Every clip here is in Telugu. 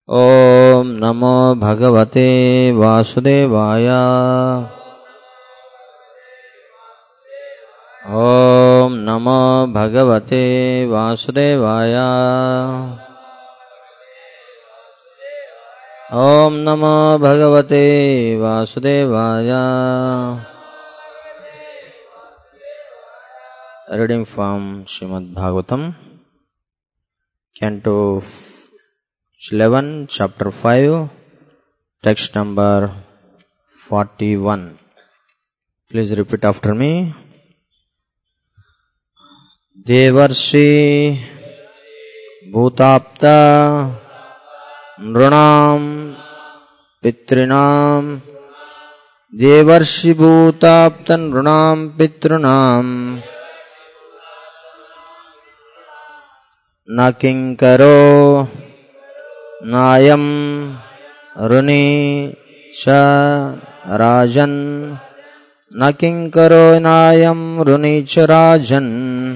ॐ नमो भगवते वासुदेवाय ॐ नमो भगवते वासुदेवाय ॐ नमो भगवते वासुदेवाय reading from Srimad Bhagavatam canto 11 chapter 5 text number 41 please repeat after me देवर्षि भूताप्ता नृणां पितॄणां देवर्षि भूताप्त नृणां पितॄणाम् न किङ्करो नायं ऋणी च राजन् न किङ्करो नायं ऋणी च राजन्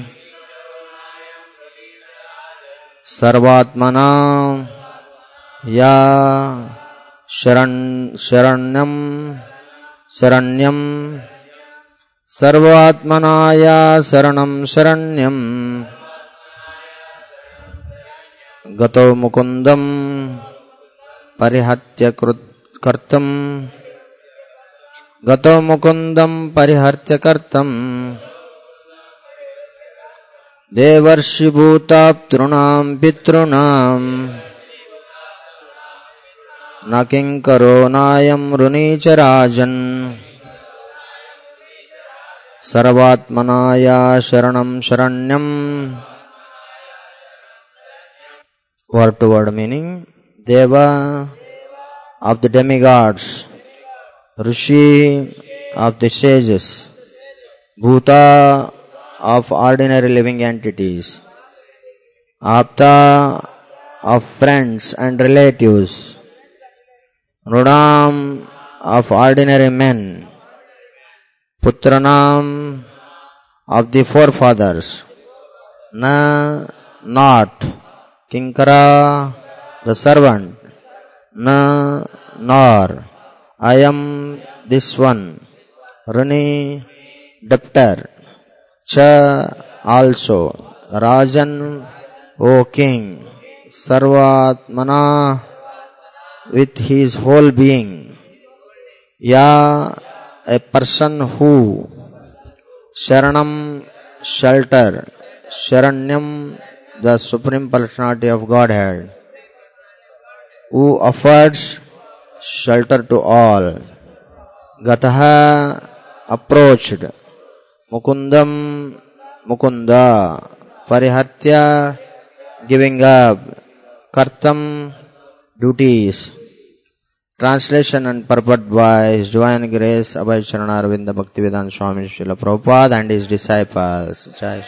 सर्वात्मना या शरण् शरण्यं शरण्यं सर्वात्मना या शरणं शरण्यम् गतो मुकुन्दम् परिहत्य कर्तम् गतो मुकुन्दम् परिहर्त्य कर्तम् देवर्षिभूताप्तॄणाम् पितॄणाम् न किङ्करो नायम् ऋणी च राजन् सर्वात्मनाया शरणम् शरण्यम् word to word meaning Deva of the demigods, Rishi of the sages, Bhuta of ordinary living entities, Apta of friends and relatives, Rudam of ordinary men, Putranam of the forefathers, Na not Kinkara, the servant, na nor, I am this one, Rani, debtor, cha also, Rajan, O king, Sarvatmana, with his whole being, Ya, a person who, Sharanam, shelter, Sharanyam, the Supreme Personality of Godhead, who affords shelter to all. Gataha approached. Mukundam Mukunda. Parihatya giving up. Kartam duties. Translation and purport by His Divine Grace Abhay Charana Arvinda Bhaktivedanta Swami Srila Prabhupada and his disciples.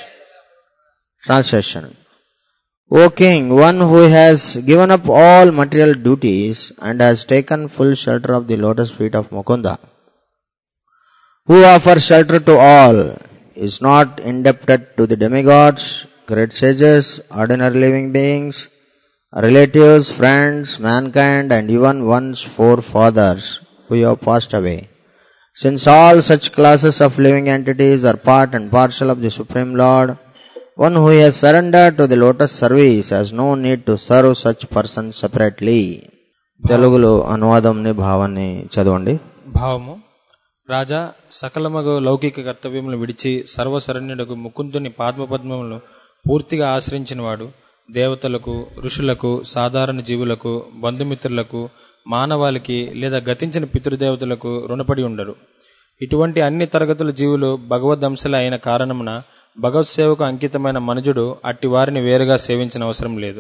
Translation O king, one who has given up all material duties and has taken full shelter of the lotus feet of Mukunda, who offers shelter to all, is not indebted to the demigods, great sages, ordinary living beings, relatives, friends, mankind, and even one's forefathers who have passed away. Since all such classes of living entities are part and parcel of the Supreme Lord, one who has surrendered to the lotus service has no need to serve such person separately. తెలుగులో అనువాదంని భావాన్ని చదవండి భావము రాజా సకలమగు లౌకిక కర్తవ్యములు విడిచి సర్వశరణ్యుడకు ముకుందుని పాద్మపద్మములను పూర్తిగా ఆశ్రయించినవాడు దేవతలకు ఋషులకు సాధారణ జీవులకు బంధుమిత్రులకు మానవాళికి లేదా గతించిన పితృదేవతలకు రుణపడి ఉండరు ఇటువంటి అన్ని తరగతుల జీవులు భగవద్ంశలే అయిన కారణమున భగవత్ సేవకు అంకితమైన మనుజుడు అట్టి వారిని వేరుగా సేవించిన అవసరం లేదు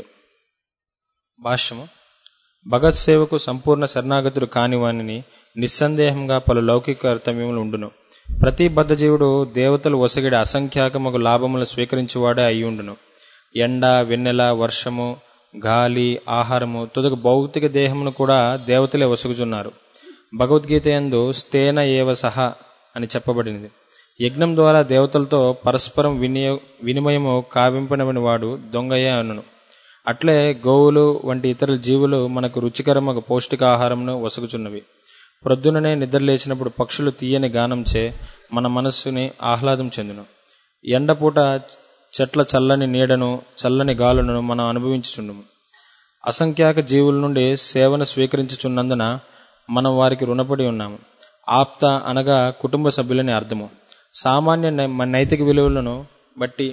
భాష్యము భగవత్ సేవకు సంపూర్ణ శరణాగతుడు కానివానిని నిస్సందేహంగా పలు లౌకిక కర్తవ్యములు ఉండును ప్రతి బద్ధజీవుడు దేవతలు ఒసగిడి అసంఖ్యాకముకు లాభములు స్వీకరించువాడే అయి ఉండును ఎండ వెన్నెల వర్షము గాలి ఆహారము తుదకు భౌతిక దేహమును కూడా దేవతలే ఒసగుచున్నారు భగవద్గీత యందు స్థేన ఏవ సహ అని చెప్పబడినది యజ్ఞం ద్వారా దేవతలతో పరస్పరం వినియ వినిమయము కావింపనని వాడు దొంగయే అనును అట్లే గోవులు వంటి ఇతర జీవులు మనకు రుచికరమగు పౌష్టికాహారంను వసగుచున్నవి ప్రొద్దుననే నిద్రలేచినప్పుడు పక్షులు తీయని గానంచే మన మనస్సుని ఆహ్లాదం చెందును ఎండపూట చెట్ల చల్లని నీడను చల్లని గాలులను మనం అనుభవించుచుండము అసంఖ్యాక జీవుల నుండి సేవను స్వీకరించుచున్నందున మనం వారికి రుణపడి ఉన్నాము ఆప్త అనగా కుటుంబ సభ్యులని అర్థము సామాన్య నై- నైతిక విలువలను బట్టి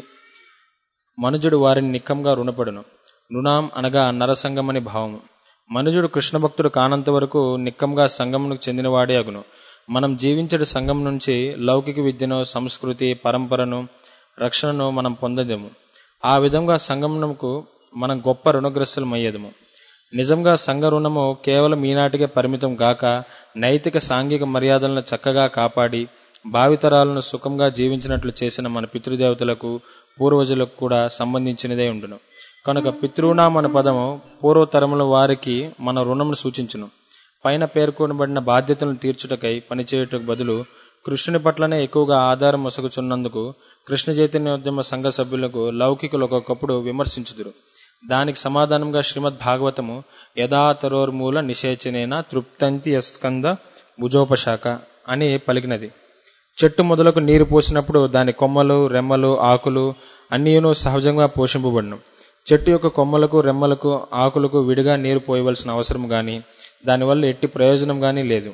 మనుజుడు వారిని నిక్కంగా రుణపడును రుణాం అనగా నరసంగమని భావము మనుజుడు కృష్ణ భక్తుడు కానంత వరకు నిక్కంగా సంగమునకు చెందినవాడే అగును మనం జీవించడు సంఘం నుంచి లౌకిక విద్యను సంస్కృతి పరంపరను రక్షణను మనం పొందదేము ఆ విధంగా సంగమునకు మనం గొప్ప రుణగ్రస్తులమయ్యేదము నిజంగా సంఘ రుణము కేవలం ఈనాటికే పరిమితం గాక నైతిక సాంఘిక మర్యాదలను చక్కగా కాపాడి భావితరాలను సుఖంగా జీవించినట్లు చేసిన మన పితృదేవతలకు పూర్వజులకు కూడా సంబంధించినదే ఉండును కనుక పితృణాం అనే పదము పూర్వతరముల వారికి మన రుణమును సూచించును పైన పేర్కొనబడిన బాధ్యతలను తీర్చుటకై పనిచేయుటకు బదులు కృష్ణుని పట్లనే ఎక్కువగా ఆధారం మొసగుచున్నందుకు కృష్ణ చైతన్యోద్యమ సంఘ సభ్యులకు లౌకికులు ఒక్కొక్కప్పుడు విమర్శించుదురు దానికి సమాధానంగా శ్రీమద్ భాగవతము యథాతరోర్మూల నిషేచనేన తృప్తంతి యస్కంద భుజోపశాఖ అని పలికినది చెట్టు మొదలకు నీరు పోసినప్పుడు దాని కొమ్మలు రెమ్మలు ఆకులు అన్నీను సహజంగా పోషింపబడును చెట్టు యొక్క కొమ్మలకు రెమ్మలకు ఆకులకు విడిగా నీరు పోయవలసిన అవసరం గాని దానివల్ల ఎట్టి ప్రయోజనం గాని లేదు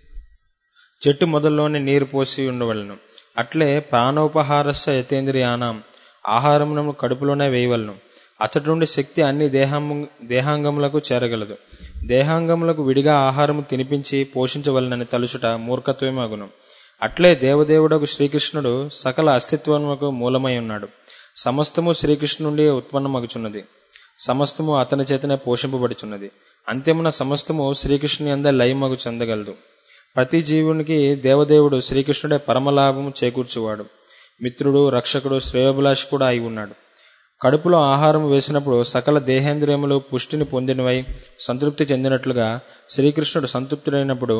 చెట్టు మొదల్లోనే నీరు పోసి ఉండవలను అట్లే ప్రాణోపహారస్య యతేంద్రియానం ఆహారమును కడుపులోనే వేయవలను అచ్చటి నుండి శక్తి అన్ని దేహము దేహాంగములకు చేరగలదు దేహాంగములకు విడిగా ఆహారము తినిపించి పోషించవలనని తలుచుట మూర్ఖత్వమగును అట్లే దేవదేవుడకు శ్రీకృష్ణుడు సకల అస్తిత్వములకు మూలమై ఉన్నాడు సమస్తము శ్రీకృష్ణు నుండి ఉత్పన్నమగుచున్నది సమస్తము అతని చేతనే పోషింపబడుచున్నది అంత్యమున సమస్తము శ్రీకృష్ణుని అందే లయమగు చెందగలదు ప్రతి జీవునికి దేవదేవుడు శ్రీకృష్ణుడే పరమలాభము చేకూర్చువాడు మిత్రుడు రక్షకుడు శ్రేయోభిలాషి కూడా అయి ఉన్నాడు కడుపులో ఆహారం వేసినప్పుడు సకల దేహేంద్రియములు పుష్టిని పొందినవై సంతృప్తి చెందినట్లుగా శ్రీకృష్ణుడు సంతృప్తుడైనప్పుడు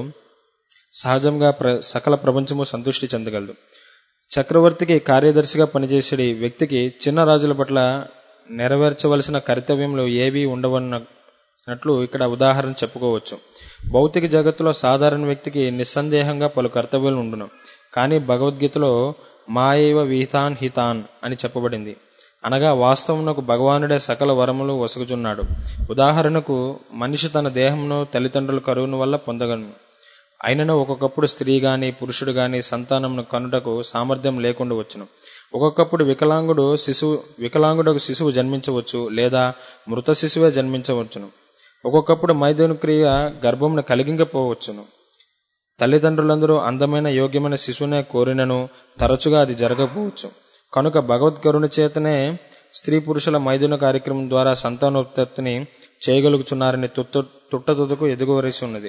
సహజంగా ప్ర సకల ప్రపంచము సంతృష్టి చెందగలదు చక్రవర్తికి కార్యదర్శిగా పనిచేసే వ్యక్తికి చిన్న రాజుల పట్ల నెరవేర్చవలసిన కర్తవ్యములు ఏవీ ఉండవన్నట్లు ఇక్కడ ఉదాహరణ చెప్పుకోవచ్చు భౌతిక జగత్తులో సాధారణ వ్యక్తికి నిస్సందేహంగా పలు కర్తవ్యాలు ఉండును కానీ భగవద్గీతలో మాయవ విహితాన్ హితాన్ అని చెప్పబడింది అనగా వాస్తవమునకు భగవానుడే సకల వరములు వసుగుచున్నాడు ఉదాహరణకు మనిషి తన దేహమును తల్లిదండ్రుల కరువును వల్ల పొందగలను అయినను ఒక్కొక్కప్పుడు స్త్రీ గాని పురుషుడు గాని సంతానమును కనుటకు సామర్థ్యం లేకుండా వచ్చును ఒక్కొక్కప్పుడు వికలాంగుడు శిశువు వికలాంగుడకు శిశువు జన్మించవచ్చు లేదా మృత శిశువే జన్మించవచ్చును ఒక్కొక్కప్పుడు మైథున క్రియ గర్భమును కలిగింకపోవచ్చును తల్లిదండ్రులందరూ అందమైన యోగ్యమైన శిశువునే కోరినను తరచుగా అది జరగకపోవచ్చు కనుక భగవద్గరుని చేతనే స్త్రీ పురుషుల మైథున కార్యక్రమం ద్వారా సంతానోత్పత్తిని చేయగలుగుచున్నారని తుట్ట తుట్టతుదకు ఎదుగువరిసి ఉన్నది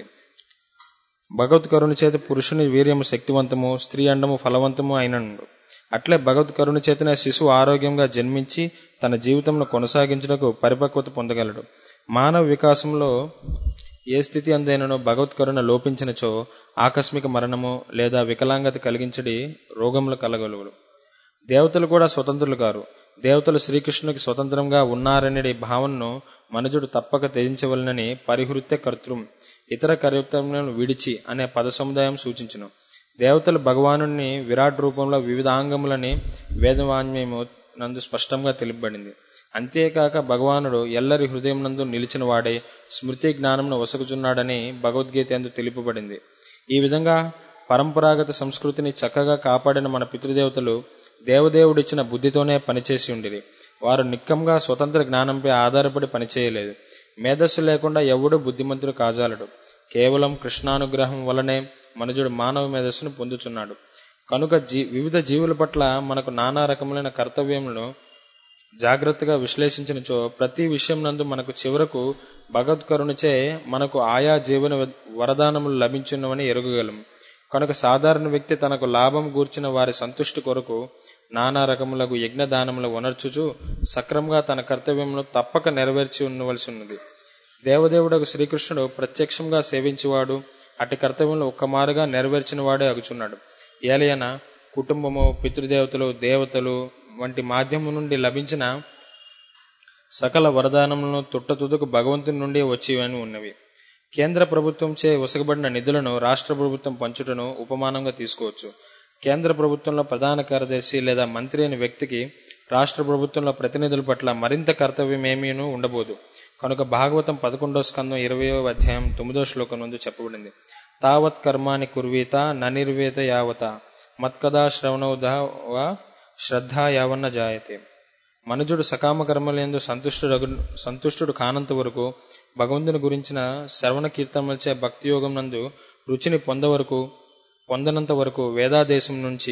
భగవత్ కరుణ చేత పురుషుని వీర్యము శక్తివంతము స్త్రీ అండము ఫలవంతము అయినను అట్లే భగవత్ కరుణ చేతనే శిశువు ఆరోగ్యంగా జన్మించి తన జీవితంలో కొనసాగించుటకు పరిపక్వత పొందగలడు మానవ వికాసంలో ఏ స్థితి అందైనను భగవత్ కరుణ లోపించినచో ఆకస్మిక మరణము లేదా వికలాంగత కలిగించడి రోగములు కలగలుగులు దేవతలు కూడా స్వతంత్రులు కారు దేవతలు శ్రీకృష్ణునికి స్వతంత్రంగా ఉన్నారనే భావనను మనుజుడు తప్పక త్యజించవలనని పరిహృత్య కర్తృం ఇతర కర్తవ్యాలను విడిచి అనే పద సముదాయం సూచించును దేవతలు భగవానుని విరాట్ రూపంలో వివిధ అంగములని వేదవాన్యము నందు స్పష్టంగా తెలుపబడింది అంతేకాక భగవానుడు ఎల్లరి హృదయం నందు నిలిచిన వాడే స్మృతి జ్ఞానంను వసగుచున్నాడని భగవద్గీత ఎందు తెలుపబడింది ఈ విధంగా పరంపరాగత సంస్కృతిని చక్కగా కాపాడిన మన పితృదేవతలు దేవదేవుడిచ్చిన బుద్ధితోనే పనిచేసి ఉండిరి వారు నిక్కంగా స్వతంత్ర జ్ఞానంపై ఆధారపడి పనిచేయలేదు మేధస్సు లేకుండా ఎవడూ బుద్ధిమంతుడు కాజాలడు కేవలం కృష్ణానుగ్రహం వలనే మనుజుడు మానవ మేధస్సును పొందుచున్నాడు కనుక జీ వివిధ జీవుల పట్ల మనకు నానా రకములైన కర్తవ్యములను జాగ్రత్తగా విశ్లేషించినచో ప్రతి విషయం నందు మనకు చివరకు భగవత్కరునిచే మనకు ఆయా జీవన వరదానములు లభించున్నవని ఎరుగగలము కనుక సాధారణ వ్యక్తి తనకు లాభం గూర్చిన వారి సంతుష్టి కొరకు నానా రకములకు యజ్ఞ దానములు వనర్చుచు సక్రమంగా తన కర్తవ్యమును తప్పక నెరవేర్చి ఉండవలసి ఉన్నది దేవదేవుడకు శ్రీకృష్ణుడు ప్రత్యక్షంగా సేవించేవాడు అటు కర్తవ్యంలో ఒక్కమారుగా నెరవేర్చిన వాడే అగుచున్నాడు ఏలయన కుటుంబము పితృదేవతలు దేవతలు వంటి మాధ్యమం నుండి లభించిన సకల వరదానములను తుట్టతుదకు భగవంతుని నుండి వచ్చివని ఉన్నవి కేంద్ర ప్రభుత్వంచే ఉసగబడిన నిధులను రాష్ట్ర ప్రభుత్వం పంచుటను ఉపమానంగా తీసుకోవచ్చు కేంద్ర ప్రభుత్వంలో ప్రధాన కార్యదర్శి లేదా మంత్రి అనే వ్యక్తికి రాష్ట్ర ప్రభుత్వంలో ప్రతినిధుల పట్ల మరింత కర్తవ్యమేమీనూ ఉండబోదు కనుక భాగవతం పదకొండో స్కందం ఇరవయో అధ్యాయం తొమ్మిదో శ్లోకం నుండి చెప్పబడింది తావత్ కర్మాని కుర్వీత ననిర్వేత యావత మత్కదా శ్రవణౌధ శ్రద్ధ యావన్న జాయతే మనుజుడు సకామ కర్మలందు సంతుష్టుడు సంతుష్టుడు కానంత వరకు భగవంతుని గురించిన శ్రవణ కీర్తనలచే భక్తి యోగం నందు రుచిని పొందవరకు పొందనంత వరకు వేదాదేశం నుంచి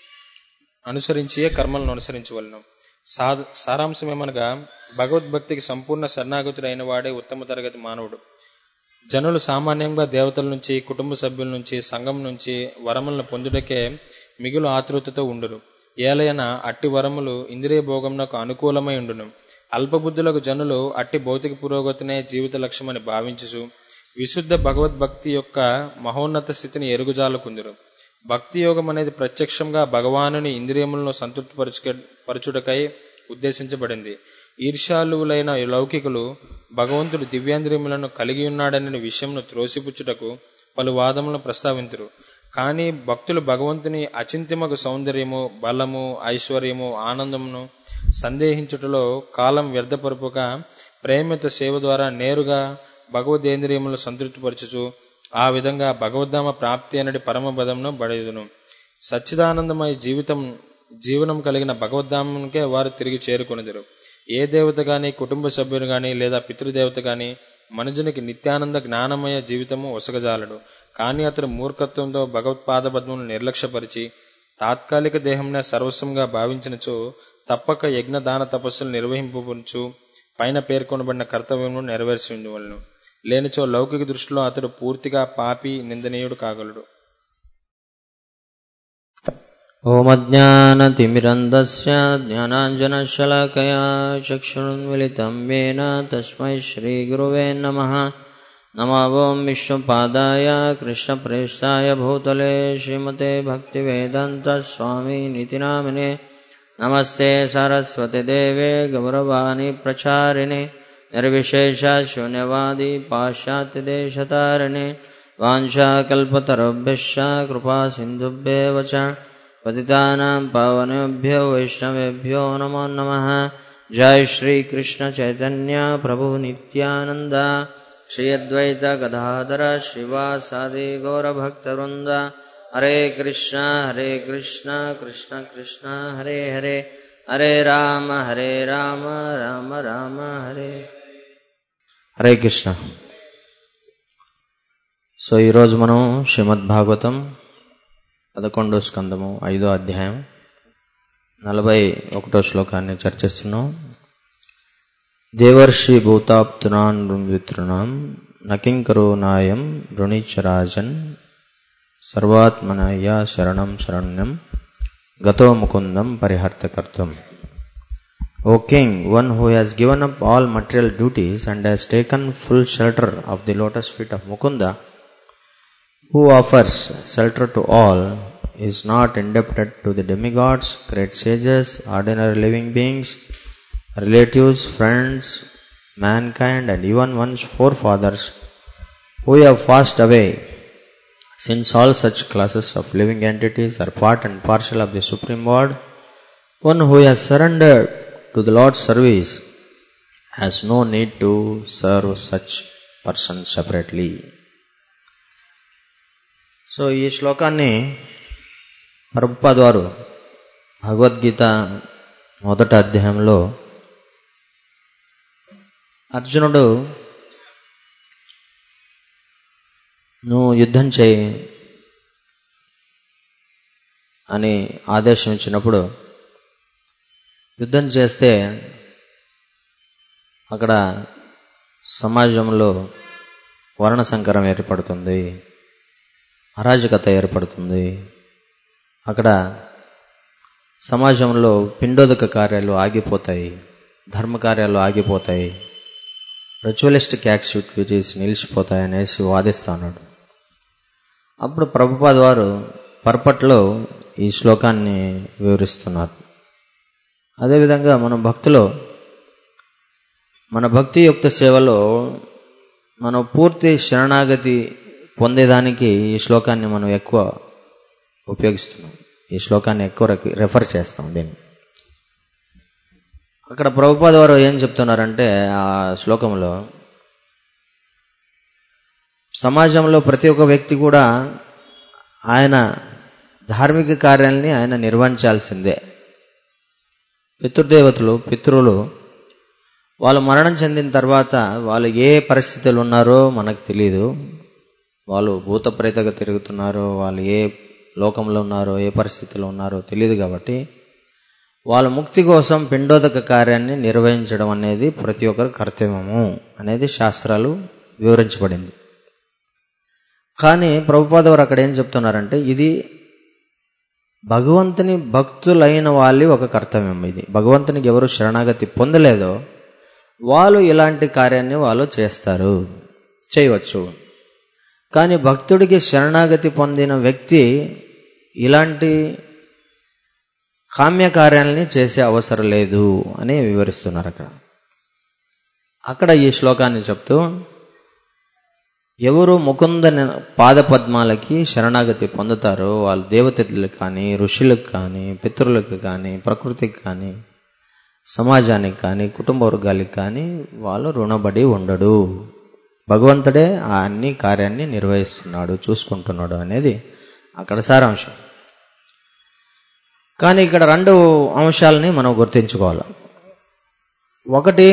అనుసరించే కర్మలను అనుసరించవలను సా సారాంశం ఏమనగా భగవద్భక్తికి సంపూర్ణ శరణాగతుడైన వాడే ఉత్తమ తరగతి మానవుడు జనులు సామాన్యంగా దేవతల నుంచి కుటుంబ సభ్యుల నుంచి సంఘం నుంచి వరములను పొందుటకే మిగులు ఆతృతతో ఉండును ఏలయన అట్టి వరములు ఇంద్రియ భోగంనకు అనుకూలమై ఉండును అల్పబుద్ధులకు జనులు అట్టి భౌతిక పురోగతినే జీవిత లక్ష్యమని భావించుచు విశుద్ధ భగవద్భక్తి యొక్క మహోన్నత స్థితిని ఎరుగుజాలకుందురు భక్తి యోగం అనేది ప్రత్యక్షంగా భగవానుని ఇంద్రియములను సంతృప్తిపరచు పరచుటకై ఉద్దేశించబడింది ఈర్ష్యాలువులైన లౌకికులు భగవంతుడు దివ్యాంద్రియములను కలిగి ఉన్నాడనే విషయంను త్రోసిపుచ్చుటకు పలు వాదములను ప్రస్తావింతురు కానీ భక్తులు భగవంతుని అచింతిమకు సౌందర్యము బలము ఐశ్వర్యము ఆనందమును సందేహించుటలో కాలం వ్యర్థపరుపుక ప్రేమతో సేవ ద్వారా నేరుగా భగవద్ేంద్రియములు సంతృప్తిపరచుచు ఆ విధంగా భగవద్ధామ ప్రాప్తి అనడి పరమపదమును బడేదును సచ్చిదానందమయ జీవితం జీవనం కలిగిన భగవద్ధామంకే వారు తిరిగి చేరుకొనిదరు ఏ దేవత గాని కుటుంబ సభ్యులు గాని లేదా పితృదేవత గాని మనుజునికి నిత్యానంద జ్ఞానమయ జీవితము ఒసగజాలడు కానీ అతడు మూర్ఖత్వంతో భగవత్పాదపద్మను నిర్లక్ష్యపరిచి తాత్కాలిక దేహంనే సర్వస్వంగా భావించినచో తప్పక యజ్ఞ దాన తపస్సులు నిర్వహింపవచ్చు పైన పేర్కొనబడిన కర్తవ్యమును నెరవేర్చి ఉండవలను లేనిచో లౌకిక దృష్టిలో అతడు పూర్తిగా పాపి నిందనీయుడు కాగలడు ओमज्ञानतिमिरन्दस्य ज्ञानाञ्जनशलाकया चक्षुरुन्मिलितं येन तस्मै श्रीगुरुवे नमः नमावों विश्वपादाय कृष्णप्रेष्ठाय भूतले श्रीमते भक्तिवेदान्तस्वामी नामिने नमस्ते सरस्वतीदेवे गौरवाणि प्रचारिणे निर्विशेषशून्यवादी पाश्चात्यदेशतारिणे वाञ्छाकल्पतरुभ्यश्च कृपा सिन्धुभ्येव च पतितानां पावनेभ्यो वैष्णवेभ्यो नमो नमः जय श्रीकृष्णचैतन्य प्रभु नित्यानन्द श्री अद्वैत गदाधर शिवासादि गौरभक्तवृन्द हरे कृष्ण हरे कृष्ण कृष्ण कृष्ण हरे हरे हरे राम हरे राम राम राम हरे హరే కృష్ణ సో ఈరోజు మనం శ్రీమద్ భాగవతం పదకొండో స్కందము ఐదో అధ్యాయం నలభై ఒకటో శ్లోకాన్ని చర్చిస్తున్నాం దేవర్షి భూతాప్తునాన్ వితృణాం నకింకరో నాయం రుణిచరాజన్ సర్వాత్మనయ్య శరణం శరణ్యం గతో ముకుందం పరిహర్తకర్తం O king, one who has given up all material duties and has taken full shelter of the lotus feet of Mukunda, who offers shelter to all, is not indebted to the demigods, great sages, ordinary living beings, relatives, friends, mankind, and even one's forefathers who have passed away, since all such classes of living entities are part and parcel of the Supreme Lord. One who has surrendered to the Lord's service has no need to serve such person separately. So ఈ శ్లోకాన్ని ప్రభుపాద్ వారు భగవద్గీత మొదటి అధ్యాయంలో అర్జునుడు నువ్వు యుద్ధం చేయి అని ఆదేశం ఇచ్చినప్పుడు యుద్ధం చేస్తే అక్కడ సమాజంలో వర్ణ సంకరం ఏర్పడుతుంది అరాజకత ఏర్పడుతుంది అక్కడ సమాజంలో పిండోదక కార్యాలు ఆగిపోతాయి ధర్మ కార్యాలు ఆగిపోతాయి రిచువలిస్టిక్ యాక్టివిటీస్ నిలిచిపోతాయి అనేసి వాదిస్తున్నాడు అప్పుడు ప్రభుపాద్ వారు పర్పట్లో ఈ శ్లోకాన్ని వివరిస్తున్నారు అదేవిధంగా మన భక్తిలో మన భక్తియుక్త సేవలో మనం పూర్తి శరణాగతి పొందేదానికి ఈ శ్లోకాన్ని మనం ఎక్కువ ఉపయోగిస్తున్నాం ఈ శ్లోకాన్ని ఎక్కువ రెక్- రెఫర్ చేస్తాం దీన్ని అక్కడ ప్రభుపాద వారు ఏం చెప్తున్నారంటే ఆ శ్లోకంలో సమాజంలో ప్రతి ఒక్క వ్యక్తి కూడా ఆయన ధార్మిక కార్యాలని ఆయన నిర్వహించాల్సిందే పితృదేవతలు పితృలు వాళ్ళు మరణం చెందిన తర్వాత వాళ్ళు ఏ పరిస్థితులు ఉన్నారో మనకు తెలియదు వాళ్ళు భూత ప్రేతగా తిరుగుతున్నారో వాళ్ళు ఏ లోకంలో ఉన్నారో ఏ పరిస్థితిలో ఉన్నారో తెలియదు కాబట్టి వాళ్ళ ముక్తి కోసం పిండోదక కార్యాన్ని నిర్వహించడం అనేది ప్రతి ఒక్కరి కర్తవ్యము అనేది శాస్త్రాలు వివరించబడింది కానీ ప్రభుపాద వారు అక్కడ ఏం చెప్తున్నారంటే ఇది భగవంతుని భక్తులైన వాళ్ళ ఒక కర్తవ్యం ఇది భగవంతునికి ఎవరు శరణాగతి పొందలేదో వాళ్ళు ఇలాంటి కార్యాన్ని వాళ్ళు చేస్తారు చేయవచ్చు కానీ భక్తుడికి శరణాగతి పొందిన వ్యక్తి ఇలాంటి కామ్య కార్యాలని చేసే అవసరం లేదు అని వివరిస్తున్నారు అక్కడ అక్కడ ఈ శ్లోకాన్ని చెప్తూ ఎవరు ముకుంద పాదపద్మాలకి శరణాగతి పొందుతారో వాళ్ళు దేవతలకు కానీ ఋషులకు కానీ పితృలకు కానీ ప్రకృతికి కానీ సమాజానికి కానీ కుటుంబ వర్గాలకు కానీ వాళ్ళు రుణపడి ఉండడు భగవంతుడే ఆ అన్ని కార్యాన్ని నిర్వహిస్తున్నాడు చూసుకుంటున్నాడు అనేది అక్కడ సారాంశం కానీ ఇక్కడ రెండు అంశాలని మనం గుర్తించుకోవాలి ఒకటి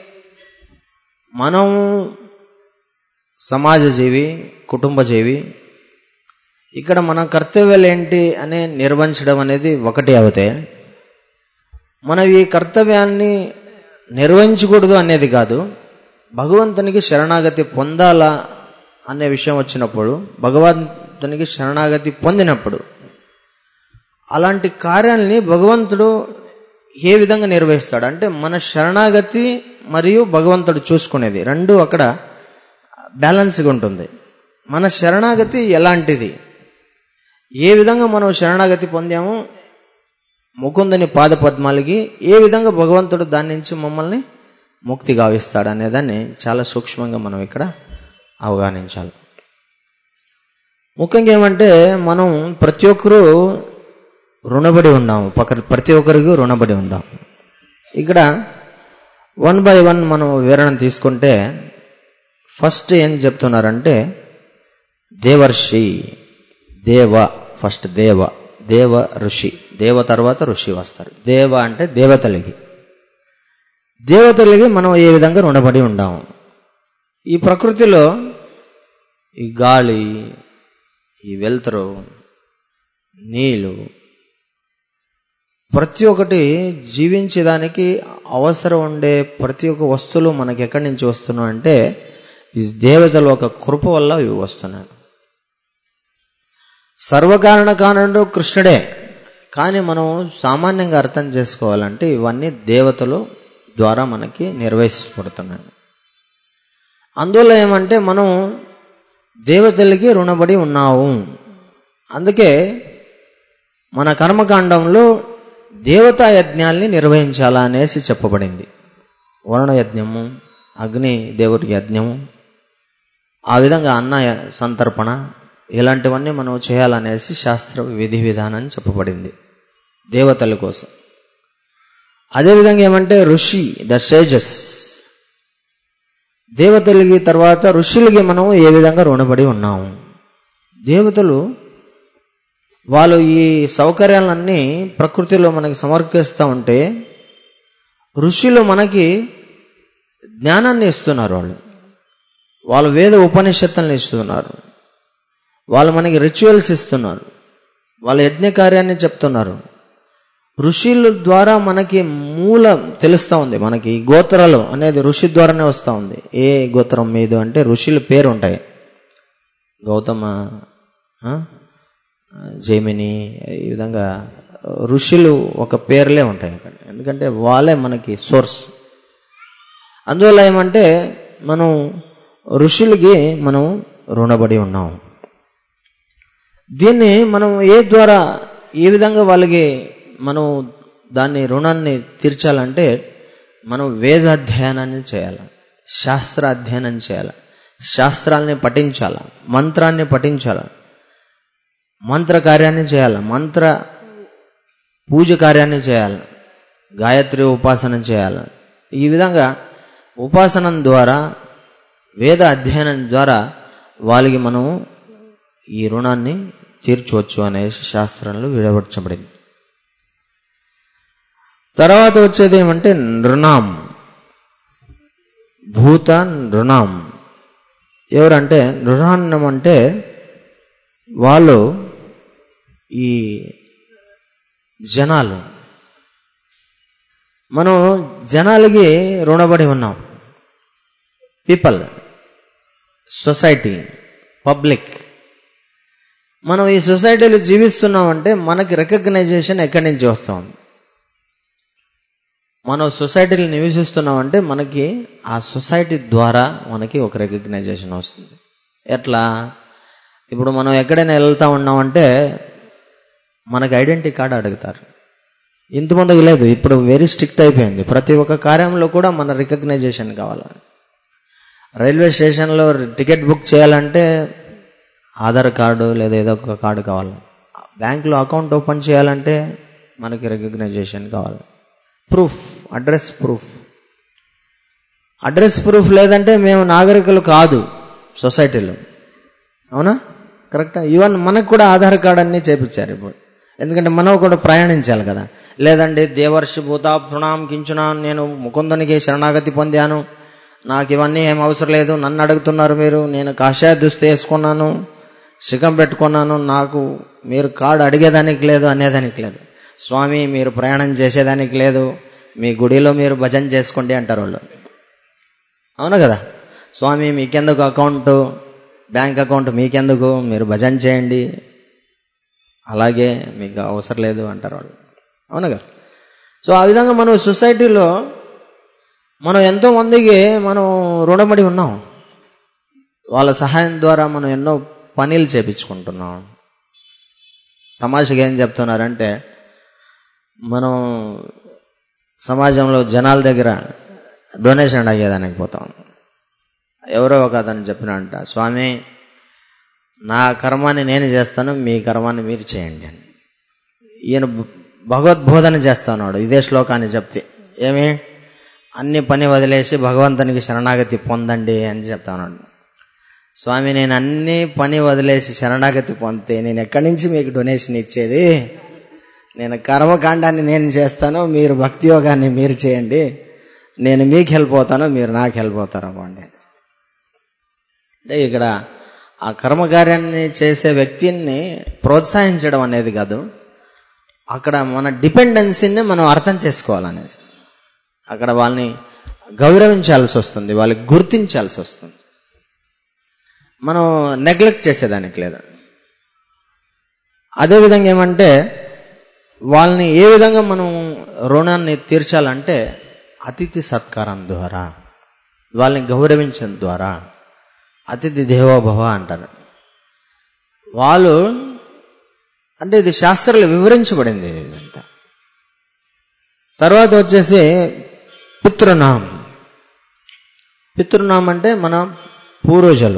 మనం సమాజ జీవి కుటుంబ జీవి ఇక్కడ మన కర్తవ్యాలు ఏంటి అని నిర్వహించడం అనేది ఒకటి అవుతే మనం ఈ కర్తవ్యాన్ని నిర్వహించకూడదు అనేది కాదు భగవంతునికి శరణాగతి పొందాలా అనే విషయం వచ్చినప్పుడు భగవంతునికి శరణాగతి పొందినప్పుడు అలాంటి కార్యాలని భగవంతుడు ఏ విధంగా నిర్వహిస్తాడు అంటే మన శరణాగతి మరియు భగవంతుడు చూసుకునేది రెండు అక్కడ బ్యాలెన్స్గా ఉంటుంది మన శరణాగతి ఎలాంటిది ఏ విధంగా మనం శరణాగతి పొందామో ముకుందని పాదపద్మాలకి ఏ విధంగా భగవంతుడు దాని నుంచి మమ్మల్ని ముక్తి గావిస్తాడు అనేదాన్ని చాలా సూక్ష్మంగా మనం ఇక్కడ అవగానించాలి ముఖ్యంగా ఏమంటే మనం ప్రతి ఒక్కరూ రుణపడి ఉన్నాము పక్క ప్రతి ఒక్కరికి రుణపడి ఉన్నాం ఇక్కడ వన్ బై వన్ మనం వివరణ తీసుకుంటే ఫస్ట్ ఏం చెప్తున్నారంటే దేవర్షి దేవ ఫస్ట్ దేవ దేవ ఋషి దేవ తర్వాత ఋషి వస్తారు దేవ అంటే దేవతలకి దేవతలకి మనం ఏ విధంగా రుణపడి ఉండాము ఈ ప్రకృతిలో ఈ గాలి ఈ వెలుతురు నీళ్ళు ప్రతి ఒక్కటి జీవించేదానికి అవసరం ఉండే ప్రతి ఒక్క వస్తువులు మనకి ఎక్కడి నుంచి వస్తున్నాయి అంటే ఈ దేవతల ఒక కృప వల్ల ఇవి వస్తున్నాయి సర్వకారణ కారణుడు కృష్ణుడే కానీ మనం సామాన్యంగా అర్థం చేసుకోవాలంటే ఇవన్నీ దేవతలు ద్వారా మనకి నిర్వహించబడుతున్నాయి అందువల్ల ఏమంటే మనం దేవతలకి రుణపడి ఉన్నాము అందుకే మన కర్మకాండంలో దేవతా యజ్ఞాల్ని నిర్వహించాలా అనేసి చెప్పబడింది వరుణ యజ్ఞము అగ్ని దేవుడి యజ్ఞము ఆ విధంగా అన్న సంతర్పణ ఇలాంటివన్నీ మనం చేయాలనేసి శాస్త్ర విధి విధానం చెప్పబడింది దేవతల కోసం అదేవిధంగా ఏమంటే ఋషి ద సేజస్ దేవతలకి తర్వాత ఋషులకి మనం ఏ విధంగా రుణపడి ఉన్నాము దేవతలు వాళ్ళు ఈ సౌకర్యాలన్నీ ప్రకృతిలో మనకి సమర్పిస్తూ ఉంటే ఋషులు మనకి జ్ఞానాన్ని ఇస్తున్నారు వాళ్ళు వాళ్ళు వేద ఉపనిషత్తులను ఇస్తున్నారు వాళ్ళు మనకి రిచువల్స్ ఇస్తున్నారు వాళ్ళ యజ్ఞ కార్యాన్ని చెప్తున్నారు ఋషుల ద్వారా మనకి మూల తెలుస్తూ ఉంది మనకి ఈ గోత్రాలు అనేది ఋషి ద్వారానే వస్తూ ఉంది ఏ గోత్రం మీద అంటే ఋషుల పేరు ఉంటాయి గౌతమ ఆ? జైమిని ఈ విధంగా ఋషులు ఒక పేర్లే ఉంటాయి అక్కడ ఎందుకంటే వాళ్ళే మనకి సోర్స్ అందువల్ల ఏమంటే మనం ఋషులకి మనం రుణపడి ఉన్నాం దీన్ని మనం ఏ ద్వారా ఏ విధంగా వాళ్ళకి మనం దాన్ని రుణాన్ని తీర్చాలంటే మనం వేద అధ్యయనాన్ని చేయాలి శాస్త్ర అధ్యయనం చేయాలి శాస్త్రాల్ని పఠించాలి మంత్రాన్ని పఠించాలి మంత్ర కార్యాన్ని చేయాలి మంత్ర పూజ కార్యాన్ని చేయాలి గాయత్రి ఉపాసన చేయాలి ఈ విధంగా ఉపాసనం ద్వారా వేద అధ్యయనం ద్వారా వాళ్ళకి మనము ఈ రుణాన్ని తీర్చవచ్చు అనేసి శాస్త్రంలో విడబడ్చబడింది తర్వాత వచ్చేది ఏమంటే నృణాం భూత నృణాం ఎవరంటే నృణాన్నం అంటే వాళ్ళు ఈ జనాలు మనం జనాలకి రుణపడి ఉన్నాం పీపుల్ సొసైటీ పబ్లిక్ మనం ఈ సొసైటీలో జీవిస్తున్నామంటే మనకి రికగ్నైజేషన్ ఎక్కడి నుంచి వస్తుంది మనం సొసైటీలో నివసిస్తున్నామంటే మనకి ఆ సొసైటీ ద్వారా మనకి ఒక రికగ్నైజేషన్ వస్తుంది ఎట్లా ఇప్పుడు మనం ఎక్కడైనా వెళ్తా ఉన్నామంటే మనకి ఐడెంటిటీ కార్డు అడుగుతారు ఇంతమందికి లేదు ఇప్పుడు వెరీ స్ట్రిక్ట్ అయిపోయింది ప్రతి ఒక్క కార్యంలో కూడా మన రికగ్నైజేషన్ కావాలి రైల్వే స్టేషన్లో టికెట్ బుక్ చేయాలంటే ఆధార్ కార్డు లేదా ఏదో ఒక కార్డు కావాలి బ్యాంకులో అకౌంట్ ఓపెన్ చేయాలంటే మనకి రికగ్నైజేషన్ కావాలి proof address proof address proof లేదంటే మేము నాగరికులు కాదు సొసైటీలో అవునా కరెక్టా ఈవెన్ మనకు కూడా ఆధార్ కార్డు అన్ని చేపించారు ఇప్పుడు ఎందుకంటే మనం కూడా ప్రయాణించాలి కదా లేదండి దేవర్షి భూత ప్రణాం కించునాం నేను ముకుందునికి శరణాగతి పొందాను నాకు ఇవన్నీ ఏం అవసరం లేదు నన్ను అడుగుతున్నారు మీరు నేను కాషాయ దుస్తు వేసుకున్నాను శిఖం పెట్టుకున్నాను నాకు మీరు కార్డు అడిగేదానికి లేదు అనేదానికి లేదు స్వామి మీరు ప్రయాణం చేసేదానికి లేదు మీ గుడిలో మీరు భజన చేసుకోండి అంటారు వాళ్ళు అవును కదా స్వామి మీకెందుకు అకౌంట్ బ్యాంక్ అకౌంట్ మీకెందుకు మీరు భజన చేయండి అలాగే మీకు అవసరం లేదు అంటారు వాళ్ళు అవును కదా సో ఆ విధంగా మనం సొసైటీలో మనం ఎంతో మందికి మనం రుణపడి ఉన్నాం వాళ్ళ సహాయం ద్వారా మనం ఎన్నో పనులు చేపించుకుంటున్నాం తమాషగా ఏం చెప్తున్నారంటే మనం సమాజంలో జనాల దగ్గర డొనేషన్ అయ్యేదానికి పోతాం ఎవరో ఒక అతను చెప్పినంట స్వామి నా కర్మాన్ని నేను చేస్తాను మీ కర్మాన్ని మీరు చేయండి అని ఈయన భగవద్బోధన చేస్తున్నాడు ఇదే శ్లోకాన్ని చెప్తే ఏమి అన్ని పని వదిలేసి భగవంతునికి శరణాగతి పొందండి అని చెప్తాను స్వామి నేను అన్ని పని వదిలేసి శరణాగతి పొందితే నేను ఎక్కడి నుంచి మీకు డొనేషన్ ఇచ్చేది నేను కర్మకాండాన్ని నేను చేస్తాను మీరు భక్తి యోగాన్ని మీరు చేయండి నేను మీకు హెల్ప్ అవుతాను మీరు నాకు హెల్ప్ అవుతారు అవ్వండి అంటే ఇక్కడ ఆ కర్మకార్యాన్ని చేసే వ్యక్తిని ప్రోత్సహించడం అనేది కాదు అక్కడ మన డిపెండెన్సీని మనం అర్థం చేసుకోవాలనేసి అక్కడ వాళ్ళని గౌరవించాల్సి వస్తుంది వాళ్ళకి గుర్తించాల్సి వస్తుంది మనం నెగ్లెక్ట్ చేసేదానికి లేదు అదేవిధంగా ఏమంటే వాళ్ళని ఏ విధంగా మనం రుణాన్ని తీర్చాలంటే అతిథి సత్కారం ద్వారా వాళ్ళని గౌరవించడం ద్వారా అతిథి దేవోభవ అంటారు వాళ్ళు అంటే ఇది శాస్త్రాలు వివరించబడింది ఇదంతా తర్వాత వచ్చేసి పితృనాం పితృనాం అంటే మన పూర్వజులు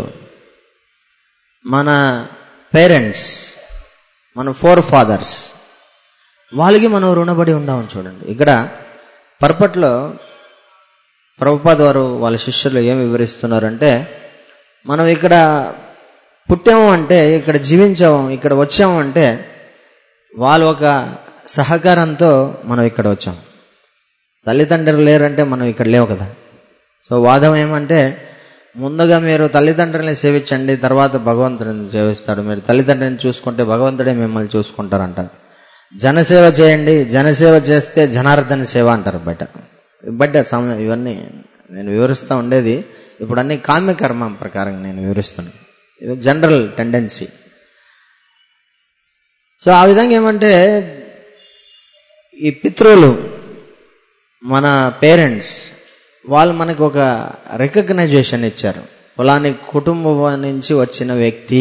మన పేరెంట్స్ మన ఫోర్ ఫాదర్స్ వాళ్ళకి మనం రుణపడి ఉండాం చూడండి ఇక్కడ పర్పట్లో ప్రభుపాద్ వారు వాళ్ళ శిష్యులు ఏం వివరిస్తున్నారంటే మనం ఇక్కడ పుట్టాము అంటే ఇక్కడ జీవించాము ఇక్కడ వచ్చాము అంటే వాళ్ళు ఒక సహకారంతో మనం ఇక్కడ వచ్చాం తల్లిదండ్రులు లేరంటే మనం ఇక్కడ లేవు కదా సో వాదం ఏమంటే ముందుగా మీరు తల్లిదండ్రులని సేవించండి తర్వాత భగవంతుడిని సేవిస్తాడు మీరు తల్లిదండ్రుని చూసుకుంటే భగవంతుడే మిమ్మల్ని చూసుకుంటారంటారు జనసేవ చేయండి జనసేవ చేస్తే జనార్దన సేవ అంటారు బయట బయట సమయం ఇవన్నీ నేను వివరిస్తూ ఉండేది ఇప్పుడు అన్ని కామ్యకర్మ ప్రకారం నేను వివరిస్తున్నాను ఇది జనరల్ టెండెన్సీ సో ఆ విధంగా ఏమంటే ఈ పితృలు మన పేరెంట్స్ వాళ్ళు మనకు ఒక రికగ్నైజేషన్ ఇచ్చారు ఫలాని కుటుంబం నుంచి వచ్చిన వ్యక్తి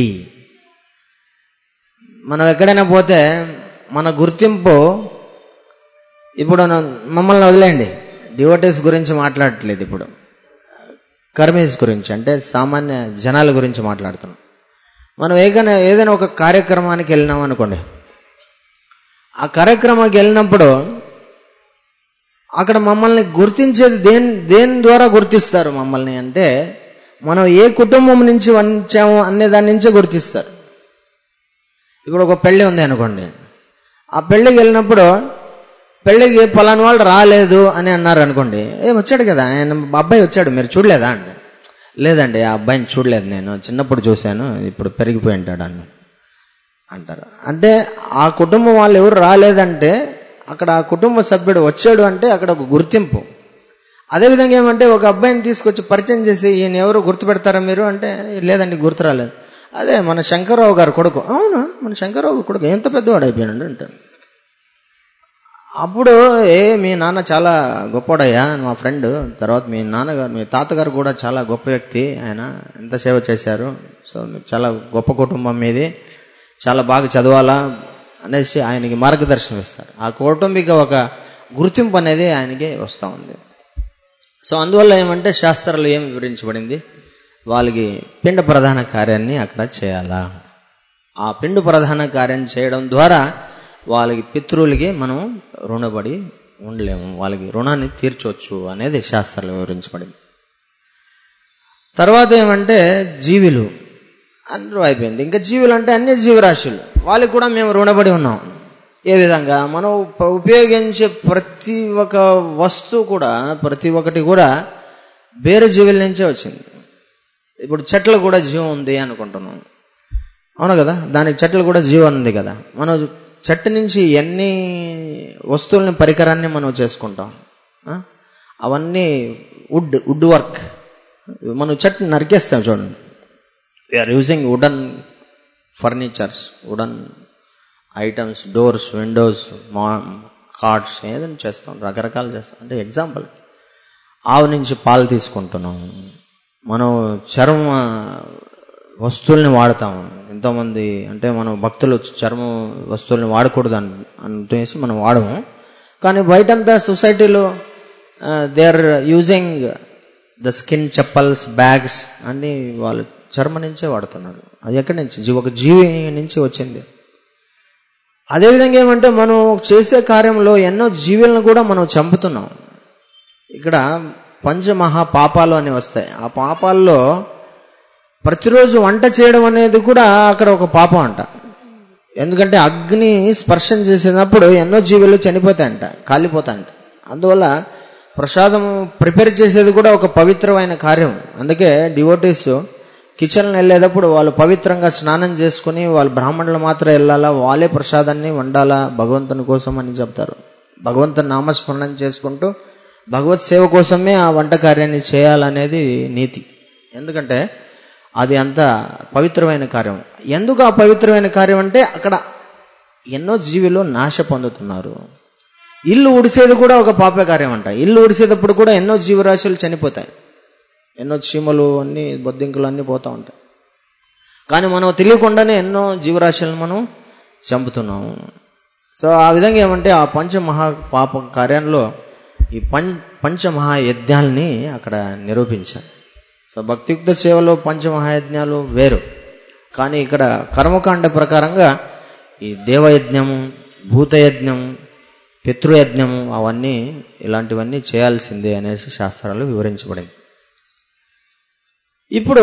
మనం ఎక్కడైనా పోతే మన గుర్తింపు ఇప్పుడు మమ్మల్ని వదిలేయండి డివోటీస్ గురించి మాట్లాడట్లేదు ఇప్పుడు కర్మీస్ గురించి అంటే సామాన్య జనాల గురించి మాట్లాడుతున్నాం మనం ఏదైనా ఏదైనా ఒక కార్యక్రమానికి వెళ్ళినాం అనుకోండి ఆ కార్యక్రమానికి వెళ్ళినప్పుడు అక్కడ మమ్మల్ని గుర్తించేది దేని దేని ద్వారా గుర్తిస్తారు మమ్మల్ని అంటే మనం ఏ కుటుంబం నుంచి వచ్చాము అనే దాని నుంచే గుర్తిస్తారు ఇప్పుడు ఒక పెళ్లి ఉంది అనుకోండి ఆ పెళ్లికి వెళ్ళినప్పుడు పెళ్లికి పలానా వాళ్ళు రాలేదు అని అన్నారు అనుకోండి ఏ వచ్చాడు కదా ఆయన అబ్బాయి వచ్చాడు మీరు చూడలేదా అంటే లేదండి ఆ అబ్బాయిని చూడలేదు నేను చిన్నప్పుడు చూశాను ఇప్పుడు పెరిగిపోయి ఉంటాడు అన్న అంటారు అంటే ఆ కుటుంబం వాళ్ళు ఎవరు రాలేదంటే అక్కడ ఆ కుటుంబ సభ్యుడు వచ్చాడు అంటే అక్కడ ఒక గుర్తింపు అదేవిధంగా ఏమంటే ఒక అబ్బాయిని తీసుకొచ్చి పరిచయం చేసి ఈయన ఎవరు గుర్తుపెడతారా మీరు అంటే లేదండి గుర్తు రాలేదు అదే మన శంకర్రావు గారు కొడుకు అవునా మన శంకర్రావు కొడుకు ఎంత పెద్దవాడు అయిపోయాడు అంటాడు అప్పుడు ఏ మీ నాన్న చాలా గొప్పవాడయ్యా మా ఫ్రెండ్ తర్వాత మీ నాన్నగారు మీ తాతగారు కూడా చాలా గొప్ప వ్యక్తి ఆయన ఎంత సేవ చేశారు సో మీకు చాలా గొప్ప కుటుంబం మీది చాలా బాగా చదవాలా అనేసి ఆయనకి మార్గదర్శనం ఇస్తారు ఆ కౌటుంబిక ఒక గుర్తింపు అనేది ఆయనకి వస్తూ ఉంది సో అందువల్ల ఏమంటే శాస్త్రాలు ఏం వివరించబడింది వాళ్ళకి పిండ ప్రధాన కార్యాన్ని అక్కడ చేయాలా ఆ పిండు ప్రధాన కార్యం చేయడం ద్వారా వాళ్ళకి పితృలకి మనం రుణపడి ఉండలేము వాళ్ళకి రుణాన్ని తీర్చవచ్చు అనేది శాస్త్రాలు వివరించబడింది తర్వాత ఏమంటే జీవులు అందరూ అయిపోయింది ఇంకా జీవులు అంటే అన్ని జీవరాశులు వాళ్ళకి కూడా మేము రుణపడి ఉన్నాం ఏ విధంగా మనం ఉప- ఉపయోగించే ప్రతి ఒక్క వస్తువు కూడా ప్రతి ఒక్కటి కూడా వేరే జీవుల నుంచే వచ్చింది ఇప్పుడు చెట్లు కూడా జీవం ఉంది అనుకుంటున్నాం అవును కదా దానికి చెట్లు కూడా జీవం ఉంది కదా మనం చెట్టు నుంచి ఎన్ని వస్తువుల్ని పరికరాన్ని మనం చేసుకుంటాం ఆ? అవన్నీ వుడ్ వుడ్ వర్క్ మనం చెట్టు నరికేస్తాం చూడండి we are using wooden furnitures wooden items doors windows మా కార్డ్స్ ఏదైనా చేస్తాం రకరకాలు చేస్తాం అంటే ఎగ్జాంపుల్ ఆవు నుంచి పాలు తీసుకుంటున్నాం మనం చర్మ వస్తువుల్ని వాడతాం ఎంతోమంది అంటే మనం భక్తులు చర్మ వస్తువుల్ని వాడకూడదు అని అంటేసి మనం వాడము కానీ బయటంతా సొసైటీలో they are using the skin chappals bags అన్ని వాళ్ళు చర్మ నుంచే వాడుతున్నారు అది ఎక్కడి నుంచి జీ- ఒక జీవి నుంచి వచ్చింది అదేవిధంగా ఏమంటే మనం చేసే కార్యంలో ఎన్నో జీవులను కూడా మనం చంపుతున్నాం ఇక్కడ పంచమహా పాపాలు అని వస్తాయి ఆ పాపాల్లో ప్రతిరోజు వంట చేయడం అనేది కూడా అక్కడ ఒక పాపం అంట ఎందుకంటే అగ్ని స్పర్శం చేసినప్పుడు ఎన్నో జీవులు చనిపోతాయంట కాలిపోతాయంట అందువల్ల ప్రసాదం ప్రిపేర్ చేసేది కూడా ఒక పవిత్రమైన కార్యం అందుకే డివోటీస్ కిచెన్ వెళ్ళేటప్పుడు వాళ్ళు పవిత్రంగా స్నానం చేసుకుని వాళ్ళు బ్రాహ్మణులు మాత్రం వెళ్ళాలా వాళ్ళే ప్రసాదాన్ని వండాలా భగవంతుని కోసం అని చెప్తారు భగవంతుని నామస్మరణం చేసుకుంటూ భగవత్ సేవ కోసమే ఆ వంట కార్యాన్ని చేయాలనేది నీతి ఎందుకంటే అది అంత పవిత్రమైన కార్యం ఎందుకు ఆ పవిత్రమైన కార్యం అంటే అక్కడ ఎన్నో జీవులు నాశ పొందుతున్నారు ఇల్లు ఉడిసేది కూడా ఒక పాప కార్యం అంట ఇల్లు ఉడిసేటప్పుడు కూడా ఎన్నో జీవరాశులు చనిపోతాయి ఎన్నో చీమలు అన్ని బొద్దింకులు అన్ని పోతూ ఉంటాయి కానీ మనం తెలియకుండానే ఎన్నో జీవరాశులను మనం చంపుతున్నాము సో ఆ విధంగా ఏమంటే ఆ పంచమహా పాప కార్యంలో ఈ పం పంచమహాయజ్ఞాల్ని అక్కడ నిరూపించారు సో భక్తియుక్త సేవలో పంచమహాయజ్ఞాలు వేరు కానీ ఇక్కడ కర్మకాండ ప్రకారంగా ఈ దేవయజ్ఞము భూతయజ్ఞం పితృయజ్ఞము అవన్నీ ఇలాంటివన్నీ చేయాల్సిందే అనేసి శాస్త్రాలు వివరించబడింది ఇప్పుడు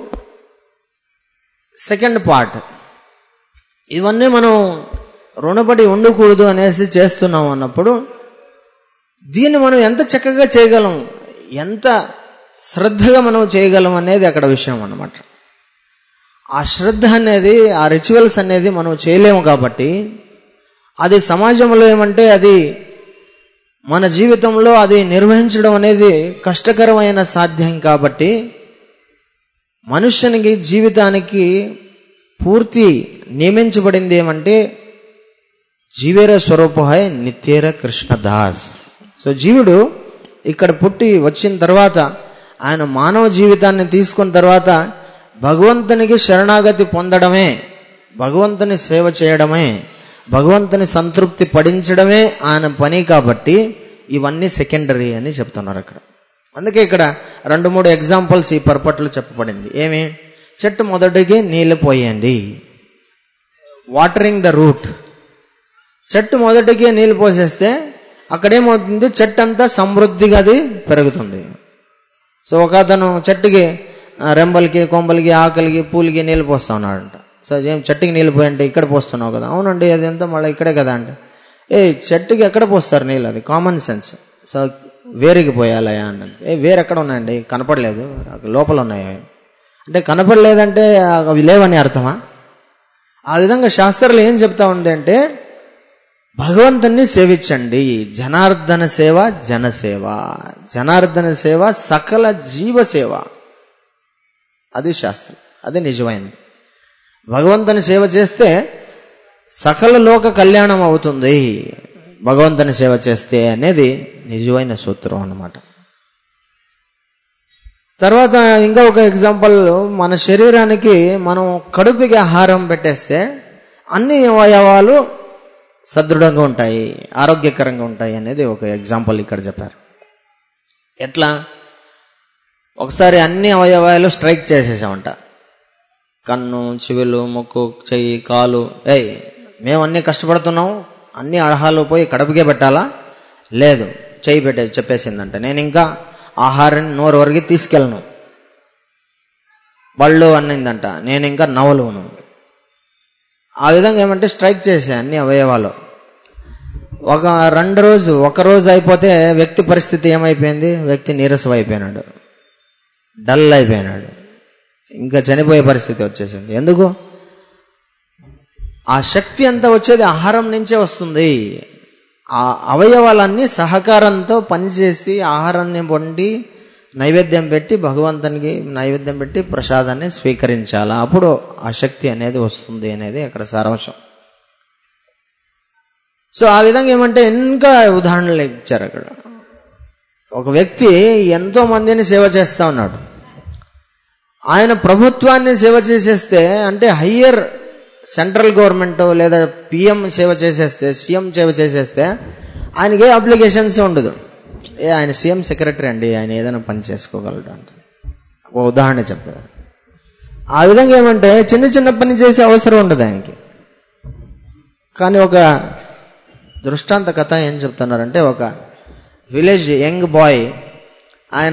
సెకండ్ పార్ట్ ఇవన్నీ మనం రుణపడి ఉండకూడదు అనేసి చేస్తున్నాం అన్నప్పుడు దీన్ని మనం ఎంత చక్కగా చేయగలం ఎంత శ్రద్ధగా మనం చేయగలం అనేది అక్కడ విషయం అన్నమాట ఆ శ్రద్ధ అనేది ఆ రిచువల్స్ అనేది మనం చేయలేము కాబట్టి అది సమాజంలో ఏమంటే అది మన జీవితంలో అది నిర్వహించడం అనేది కష్టకరమైన సాధ్యం కాబట్టి మనుష్యునికి జీవితానికి పూర్తి నియమించబడింది ఏమంటే జీవేర స్వరూపహాయ్ నిత్యేర కృష్ణదాస్ సో జీవుడు ఇక్కడ పుట్టి వచ్చిన తర్వాత ఆయన మానవ జీవితాన్ని తీసుకున్న తర్వాత భగవంతునికి శరణాగతి పొందడమే భగవంతుని సేవ చేయడమే భగవంతుని సంతృప్తి పడించడమే ఆయన పని కాబట్టి ఇవన్నీ సెకండరీ అని చెప్తున్నారు అక్కడ అందుకే ఇక్కడ రెండు మూడు ఎగ్జాంపుల్స్ ఈ పర్పట్లో చెప్పబడింది ఏమి చెట్టు మొదటికి నీళ్లు పోయండి వాటరింగ్ ద రూట్ చెట్టు మొదటికి నీళ్లు పోసేస్తే అక్కడేమవుతుంది చెట్టు అంతా సమృద్ధిగా అది పెరుగుతుంది సో ఒక అతను చెట్టుకి ఆ, రెమ్మలకి కొమ్మలకి ఆకలికి పూలకి నీళ్ళు పోస్తా ఉన్నాడంట సో ఏం చెట్టుకి నీళ్ళు పోయంటే ఇక్కడ పోస్తున్నావు కదా అవునండి అది ఎంత మళ్ళీ ఇక్కడే కదా అంటే ఏ చెట్టుకి ఎక్కడ పోస్తారు నీళ్ళు అది కామన్ సెన్స్ సో వేరుకి పోయాలయా అన్నది ఏ వేరు ఎక్కడ ఉన్నాయండి కనపడలేదు అక్కడ లోపల ఉన్నాయి అవి. అంటే కనపడలేదంటే అవి లేవని అర్థమా ఆ విధంగా శాస్త్రాలు ఏం చెప్తా ఉంది అంటే భగవంతుణ్ణి సేవించండి జనార్దన సేవ జనసేవ జనార్దన సేవ సకల జీవ సేవ అది శాస్త్రం అది నిజమైంది భగవంతుని సేవ చేస్తే సకల లోక కళ్యాణం అవుతుంది భగవంతుని సేవ చేస్తే అనేది నిజమైన సూత్రం అన్నమాట తర్వాత ఇంకా ఒక ఎగ్జాంపుల్ మన శరీరానికి మనం కడుపుకి ఆహారం పెట్టేస్తే అన్ని అవయవాలు సదృఢంగా ఉంటాయి ఆరోగ్యకరంగా ఉంటాయి అనేది ఒక ఎగ్జాంపుల్ ఇక్కడ చెప్పారు ఎట్లా ఒకసారి అన్ని అవయవాలు స్ట్రైక్ చేసేసామంట కన్ను చెవులు ముక్కు చెయ్యి కాలు ఏయ్ మేము అన్ని కష్టపడుతున్నాం అన్ని అడహాలు పోయి కడుపుకే పెట్టాలా లేదు చెయ్యి పెట్టే చెప్పేసిందంట నేను ఇంకా ఆహారాన్ని నోరు వరకు తీసుకెళ్ళను బళ్ళు అన్నిందంట నేను ఇంకా నవలును ఆ విధంగా ఏమంటే స్ట్రైక్ చేసే అన్ని అవయవాలు ఒక రెండు రోజు ఒక రోజు అయిపోతే వ్యక్తి పరిస్థితి ఏమైపోయింది వ్యక్తి నీరసం అయిపోయినాడు డల్ అయిపోయినాడు ఇంకా చనిపోయే పరిస్థితి వచ్చేసింది ఎందుకు ఆ శక్తి అంతా వచ్చేది ఆహారం నుంచే వస్తుంది ఆ అవయవాలన్నీ సహకారంతో పనిచేసి ఆహారాన్ని వండి నైవేద్యం పెట్టి భగవంతునికి నైవేద్యం పెట్టి ప్రసాదాన్ని స్వీకరించాలా అప్పుడు ఆ శక్తి అనేది వస్తుంది అనేది అక్కడ సారాంశం సో ఆ విధంగా ఏమంటే ఇంకా ఉదాహరణలు ఇచ్చారు అక్కడ ఒక వ్యక్తి ఎంతో మందిని సేవ చేస్తా ఉన్నాడు ఆయన ప్రభుత్వాన్ని సేవ చేసేస్తే అంటే హయ్యర్ సెంట్రల్ గవర్నమెంట్ లేదా పిఎం సేవ చేసేస్తే సీఎం సేవ చేసేస్తే ఆయనకి ఏ అప్లికేషన్స్ ఉండదు ఏ ఆయన సీఎం సెక్రటరీ అండి ఆయన ఏదైనా పని చేసుకోగలడు అంటే ఒక ఉదాహరణ చెప్పారు ఆ విధంగా ఏమంటే చిన్న చిన్న పని చేసే అవసరం ఉండదు ఆయనకి కానీ ఒక దృష్టాంత కథ ఏం చెప్తున్నారంటే ఒక విలేజ్ యంగ్ బాయ్ ఆయన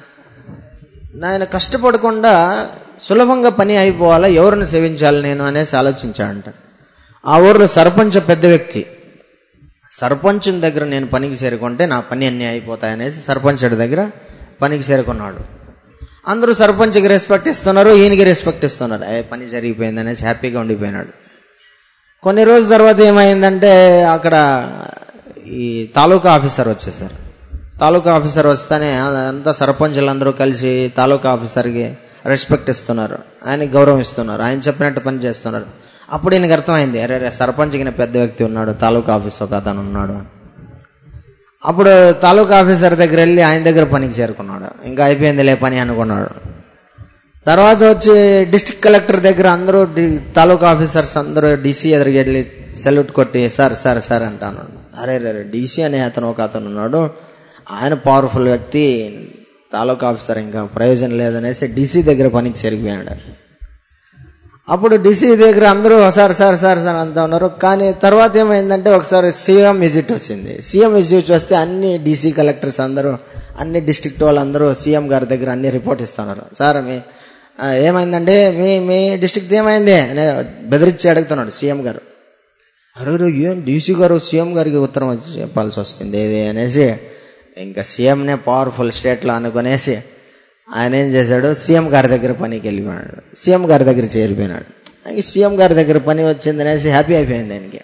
ఆయన కష్టపడకుండా సులభంగా పని అయిపోవాలా ఎవరిని సేవించాలి నేను అనేసి ఆలోచించాడంట ఆ ఊర్లో సర్పంచ్ పెద్ద వ్యక్తి సర్పంచ్ దగ్గర నేను పనికి చేరుకుంటే నా పని అన్నీ అయిపోతాయనేసి సర్పంచ్ దగ్గర పనికి చేరుకున్నాడు అందరూ సర్పంచ్కి రెస్పెక్ట్ ఇస్తున్నారు ఈయనకి రెస్పెక్ట్ ఇస్తున్నారు ఏ పని జరిగిపోయింది అనేసి హ్యాపీగా ఉండిపోయినాడు కొన్ని రోజుల తర్వాత ఏమైందంటే అక్కడ ఈ తాలూకా ఆఫీసర్ వచ్చేసారు తాలూకా ఆఫీసర్ వస్తేనే అంతా సర్పంచులందరూ కలిసి తాలూకా ఆఫీసర్కి రెస్పెక్ట్ ఇస్తున్నారు ఆయనకి గౌరవం ఇస్తున్నారు ఆయన చెప్పినట్టు పని చేస్తున్నారు అప్పుడు ఈయనకి అర్థమైంది అరే రే సర్పంచ్కి పెద్ద వ్యక్తి ఉన్నాడు తాలూకా ఆఫీస్ ఒక అతను ఉన్నాడు అప్పుడు తాలూకా ఆఫీసర్ దగ్గర వెళ్ళి ఆయన దగ్గర పనికి చేరుకున్నాడు ఇంకా అయిపోయిందిలే పని అనుకున్నాడు తర్వాత వచ్చి డిస్ట్రిక్ట్ కలెక్టర్ దగ్గర అందరూ డి- తాలూకా ఆఫీసర్స్ అందరూ డీసీ ఎదురుగా వెళ్ళి సెల్యూట్ కొట్టి సార్ సార్ సార్ అంటాను అరే రే డీసీ అనే అతను ఒక అతను ఉన్నాడు ఆయన పవర్ఫుల్ వ్యక్తి తాలూకా ఆఫీసర్ ఇంకా ప్రయోజనం లేదనేసి డీసీ దగ్గర పనికి చేరిపోయాడు అప్పుడు డీసీ దగ్గర అందరూ సార్ సార్ సార్ సార్ అంతా ఉన్నారు కానీ తర్వాత ఏమైందంటే ఒకసారి సీఎం విజిట్ వచ్చింది సీఎం విజిట్ వస్తే అన్ని డీసీ కలెక్టర్స్ అందరూ అన్ని డిస్ట్రిక్ట్ వాళ్ళందరూ సీఎం గారి దగ్గర అన్ని రిపోర్ట్ ఇస్తున్నారు సార్ మీ ఆ, ఏమైందంటే మీ మీ డిస్ట్రిక్ట్ ఏమైంది అని బెదిరించి అడుగుతున్నాడు సీఎం గారు అరే ఏం డీసీ గారు సీఎం గారికి ఉత్తరం వచ్చి చెప్పాల్సి వస్తుంది ఇది అనేసి ఇంకా సీఎంనే పవర్ఫుల్ స్టేట్లో అనుకునేసి ఆయన ఏం చేశాడు సీఎం గారి దగ్గర పనికి వెళ్ళిపోయాడు సీఎం గారి దగ్గర చేరిపోయినాడు ఆయనకి సీఎం గారి దగ్గర పని వచ్చింది అనేసి హ్యాపీ అయిపోయింది ఆయనకి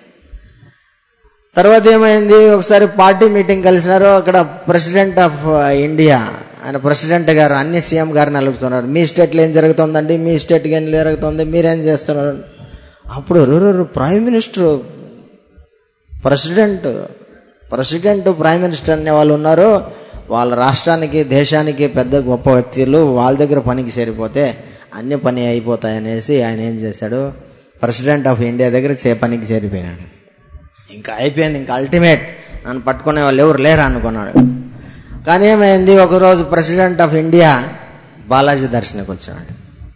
తర్వాత ఏమైంది ఒకసారి పార్టీ మీటింగ్ కలిసినారు అక్కడ ప్రెసిడెంట్ ఆఫ్ ఇండియా ఆయన ప్రెసిడెంట్ గారు అన్ని సీఎం గారిని అలుగుతున్నారు మీ స్టేట్లో ఏం జరుగుతుందండి మీ స్టేట్కి ఏం జరుగుతుంది మీరేం చేస్తున్నారు అప్పుడు రు prime minister president president prime minister అనే వాళ్ళు ఉన్నారు వాళ్ళ రాష్ట్రానికి దేశానికి పెద్ద గొప్ప వ్యక్తులు వాళ్ళ దగ్గర పనికి చేరిపోతే అన్ని పని అయిపోతాయి అనేసి ఆయన ఏం చేశాడు ప్రెసిడెంట్ ఆఫ్ ఇండియా దగ్గర చే పనికి చేరిపోయినాడు ఇంకా అయిపోయింది ఇంకా అల్టిమేట్ నన్ను పట్టుకునే వాళ్ళు ఎవరు లేరా అనుకున్నాడు కానీ ఏమైంది ఒకరోజు ప్రెసిడెంట్ ఆఫ్ ఇండియా బాలాజీ దర్శనకు వచ్చాడు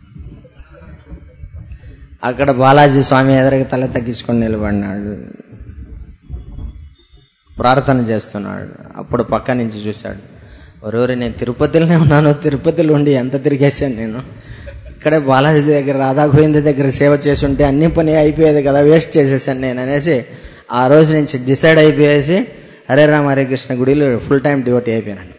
అక్కడ బాలాజీ స్వామి ఎదురుగా తల తగ్గించుకొని నిలబడినాడు ప్రార్థన చేస్తున్నాడు అప్పుడు పక్క నుంచి చూశాడు ఒరవరి నేను తిరుపతిలోనే ఉన్నాను తిరుపతిలో ఉండి ఎంత తిరిగేశాను నేను ఇక్కడే బాలాజీ దగ్గర రాధా గోవింద దగ్గర సేవ చేసి ఉంటే అన్ని పని అయిపోయేది కదా వేస్ట్ చేసేసాను నేను అనేసి ఆ రోజు నుంచి డిసైడ్ అయిపోయేసి హరే రామ హరే కృష్ణ గుడిలో ఫుల్ టైం డివోటీ అయిపోయాను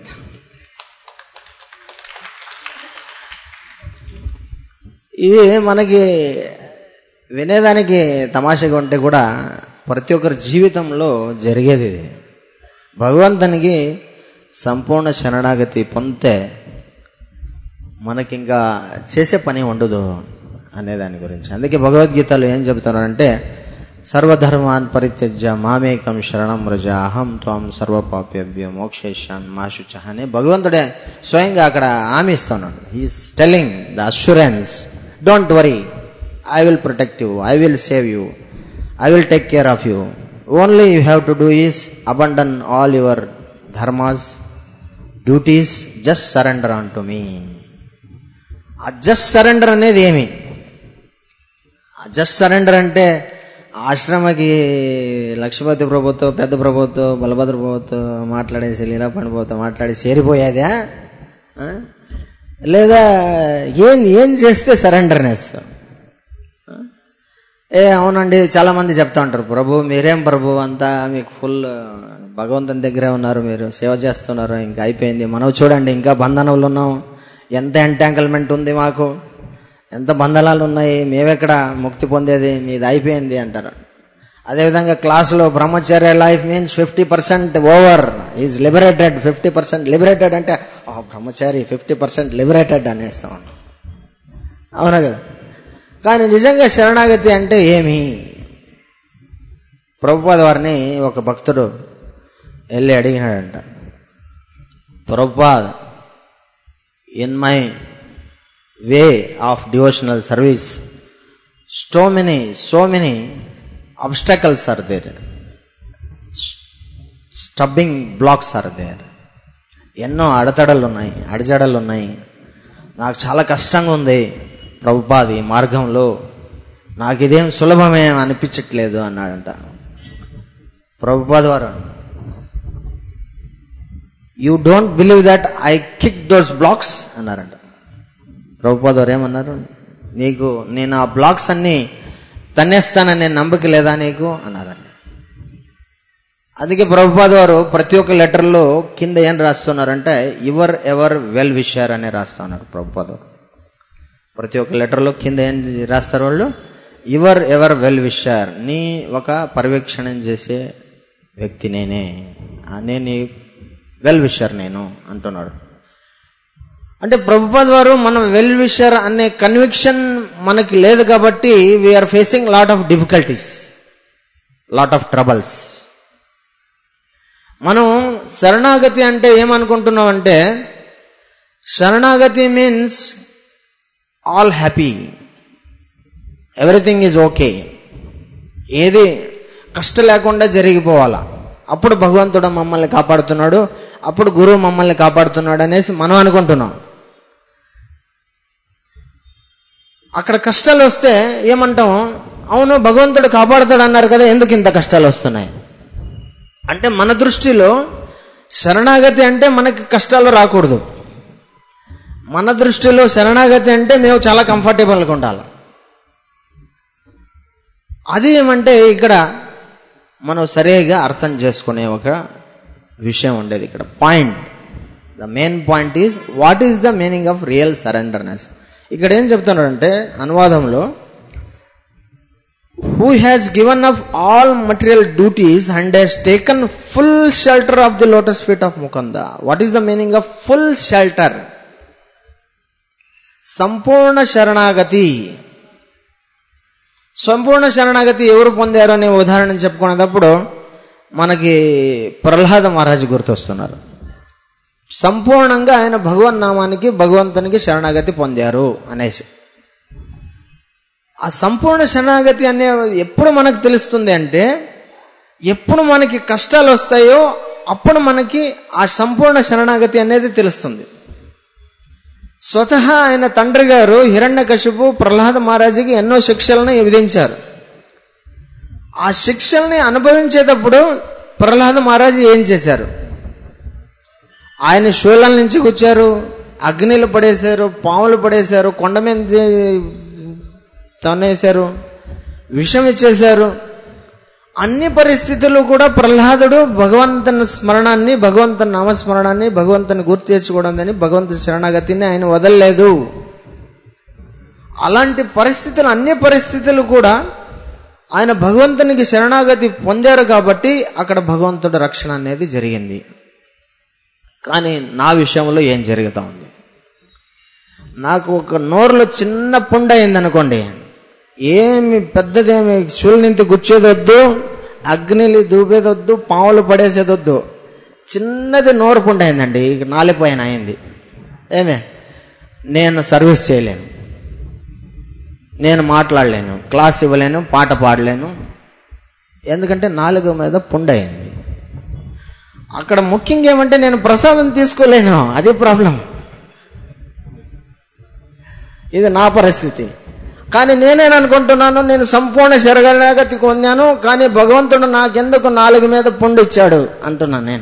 ఇది మనకి వినేదానికి తమాషగా ఉంటే కూడా ప్రతి ఒక్కరి జీవితంలో జరిగేది ఇది భగవంతునికి సంపూర్ణ శరణాగతి పొందితే మనకింకా చేసే పని ఉండదు అనే దాని గురించి అందుకే భగవద్గీతలో ఏం చెబుతున్నారంటే సర్వధర్మాన్ పరిత్యజ్య మామేకం శరణం రజ అహం త్వం సర్వపాప్యభ్య మోక్షేషాన్ మాశుచ అని భగవంతుడే స్వయంగా అక్కడ హామీ ఇస్తున్నాడు he's telling the assurance don't worry I will protect you I will save you I will take care of you only you have to do is abandon all your dharmas duties just surrender on to me ఆ జస్ట్ సరెండర్ అనేది ఏమి ఆ జస్ట్ సరెండర్ అంటే ఆశ్రమకి లక్ష్మీపతి ప్రభుతో పెద్ద ప్రభుతో బలభద్ర ప్రభుతో మాట్లాడేసి లీలా పండిపోతో మాట్లాడి చేరిపోయేదా ఆ? లేదా ఏం ఏం చేస్తే సరెండర్నెస్ ఏ అవునండి చాలా మంది చెప్తా ఉంటారు ప్రభు మీరేం ప్రభు అంతా మీకు ఫుల్ భగవంతుని దగ్గరే ఉన్నారు మీరు సేవ చేస్తున్నారు ఇంకా అయిపోయింది మనం చూడండి ఇంకా బంధనంలో ఉన్నాం ఎంత ఎంటాంకల్మెంట్ ఉంది మాకు ఎంత బంధనాలు ఉన్నాయి మేమెక్కడ ముక్తి పొందేది మీది అయిపోయింది అంటారు అదేవిధంగా క్లాసులో brahmacharya life means fifty percent over is liberated fifty percent liberated అంటే "ఆ, బ్రహ్మచారి ఫిఫ్టీ పర్సెంట్ లిబరేటెడ్ అనేస్తాం అవునా కదా కానీ నిజంగా శరణాగతి అంటే ఏమి ప్రభుపాద వారిని ఒక భక్తుడు వెళ్ళి అడిగినాడంట Prabhupad in my way of devotional service so many so many obstacles are there stumbling blocks are there ఎన్నో అడతడలు ఉన్నాయి అడజడలు ఉన్నాయి నాకు చాలా కష్టంగా ఉంది ప్రభుపాది మార్గంలో నాకు ఇదేం సులభమే అనిపించట్లేదు అన్నాడంట ప్రభుపాద వారు you don't believe that I kick those blocks అన్నారంట ప్రభుపాద వారు ఏమన్నారు నీకు నేను ఆ బ్లాక్స్ అన్ని తన్నేస్తాననే నమ్మక లేదా నీకు అన్నారంట అందుకే ప్రభుపాద వారు ప్రతి ఒక్క లెటర్లో కింద ఏం రాస్తున్నారంటే యువర్ ఎవర్ వెల్ విషర్ అనే రాస్తున్నారు ప్రభుపాద వారు ప్రతి ఒక్క లెటర్లో కింద ఏం రాస్తారు వాళ్ళు యువర్ ఎవర్ వెల్ విషర్ నీ ఒక పర్యవేక్షణం చేసే వ్యక్తి నేనే ఆ నేను వెల్ విషర్ నేను అంటున్నాడు అంటే ప్రభుపాద్ వారు మనం వెల్ విషర్ అనే కన్విక్షన్ మనకి లేదు కాబట్టి we are facing lot of difficulties lot of troubles మనం శరణాగతి అంటే ఏమనుకుంటున్నాం అంటే శరణాగతి means all happy everything is okay ఏది కష్టం లేకుండా జరిగిపోవాలా అప్పుడు భగవంతుడు మమ్మల్ని కాపాడుతున్నాడు అప్పుడు గురువు మమ్మల్ని కాపాడుతున్నాడు అనేసి మనం అనుకుంటున్నాం అక్కడ కష్టాలు వస్తే ఏమంటాం అవును భగవంతుడు కాపాడుతాడు అన్నారు కదా ఎందుకు ఇంత కష్టాలు వస్తున్నాయి అంటే మన దృష్టిలో శరణాగతి అంటే మనకి కష్టాలు రాకూడదు మన దృష్టిలో శరణాగతి అంటే మేము చాలా కంఫర్టబుల్గా ఉండాలి అది ఏమంటే ఇక్కడ మనం సరిగా అర్థం చేసుకునే ఒక విషయం ఉండేది ఇక్కడ point the main point is what is the meaning of real surrenderness ఇక్కడ ఏం చెప్తున్నాడంటే అనువాదంలో who has given up all material duties and has taken full shelter of the lotus feet of Mukunda what is the meaning of full shelter సంపూర్ణ శరణాగతి సంపూర్ణ శరణాగతి ఎవరు పొందారు అనే ఉదాహరణ చెప్పుకునేటప్పుడు మనకి ప్రహ్లాద మహారాజు గుర్తొస్తున్నారు సంపూర్ణంగా ఆయన భగవన్ నామానికి భగవంతునికి శరణాగతి పొందారు అనేసి ఆ సంపూర్ణ శరణాగతి అనే ఎప్పుడు మనకు తెలుస్తుంది అంటే ఎప్పుడు మనకి కష్టాలు వస్తాయో అప్పుడు మనకి ఆ సంపూర్ణ శరణాగతి అనేది తెలుస్తుంది స్వతహా ఆయన తండ్రి గారు హిరణ్యకశిపు ప్రహ్లాద మహారాజుకి ఎన్నో శిక్షలను విధించారు ఆ శిక్షల్ని అనుభవించేటప్పుడు ప్రహ్లాద మహారాజు ఏం చేశారు ఆయన శూలం నుంచి కూర్చారు అగ్నిలు పడేశారు పాములు పడేశారు కొండ మీద తన్నేశారు విషం ఇచ్చేశారు అన్ని పరిస్థితులు కూడా ప్రహ్లాదుడు భగవంతుని స్మరణాన్ని భగవంతుని నామస్మరణాన్ని భగవంతుని గుర్తు తెచ్చుకోవడాన్ని భగవంతుని శరణాగతిని ఆయన వదలలేదు అలాంటి పరిస్థితులు అన్ని పరిస్థితులు కూడా ఆయన భగవంతునికి శరణాగతి పొందారు కాబట్టి అక్కడ భగవంతుడి రక్షణ అనేది జరిగింది కానీ నా విషయంలో ఏం జరుగుతా ఉంది నాకు ఒక నోరులో చిన్న పుండ అయిందనుకోండి ఏమి పెద్దదేమి శూల్నింటి గుచ్చేదొద్దు అగ్నిలి దూపేదొద్దు పాములు పడేసేదొద్దు చిన్నది నోరు పుండ అయిందండి ఇక నాలిపోయిన అయింది ఏమే నేను సర్వీస్ చేయలేను నేను మాట్లాడలేను క్లాస్ ఇవ్వలేను పాట పాడలేను ఎందుకంటే నాలుగు మీద పుండ అయింది అక్కడ ముఖ్యంగా ఏమంటే నేను ప్రసాదం తీసుకోలేను అది ప్రాబ్లం ఇది నా పరిస్థితి కానీ నేనేననుకుంటున్నాను నేను సంపూర్ణ శరగతి పొందాను కానీ భగవంతుడు నాకెందుకు నాలుగు మీద పుండు ఇచ్చాడు అంటున్నాను నేను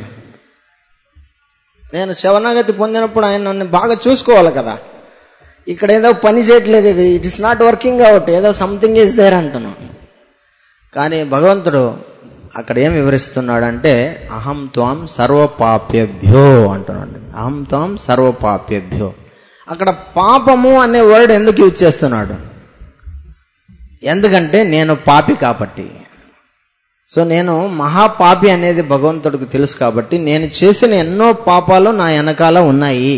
నేను శవనాగతి పొందినప్పుడు ఆయన నన్ను బాగా చూసుకోవాలి కదా ఇక్కడ ఏదో పని చేయట్లేదు ఇది it is not working out ఏదో సంథింగ్ ఈజ్ దేర్ అంటున్నాను కానీ భగవంతుడు అక్కడ ఏం వివరిస్తున్నాడంటే అహం త్వాం సర్వపాప్యభ్యో అంటున్నాడు అహం త్వాం సర్వపాప్యభ్యో అక్కడ పాపము అనే వర్డ్ ఎందుకు యూజ్ చేస్తున్నాడు ఎందుకంటే నేను పాపి కాబట్టి సో నేను మహాపాపి అనేది భగవంతుడికి తెలుసు కాబట్టి నేను చేసిన ఎన్నో పాపాలు నా వెనకాల ఉన్నాయి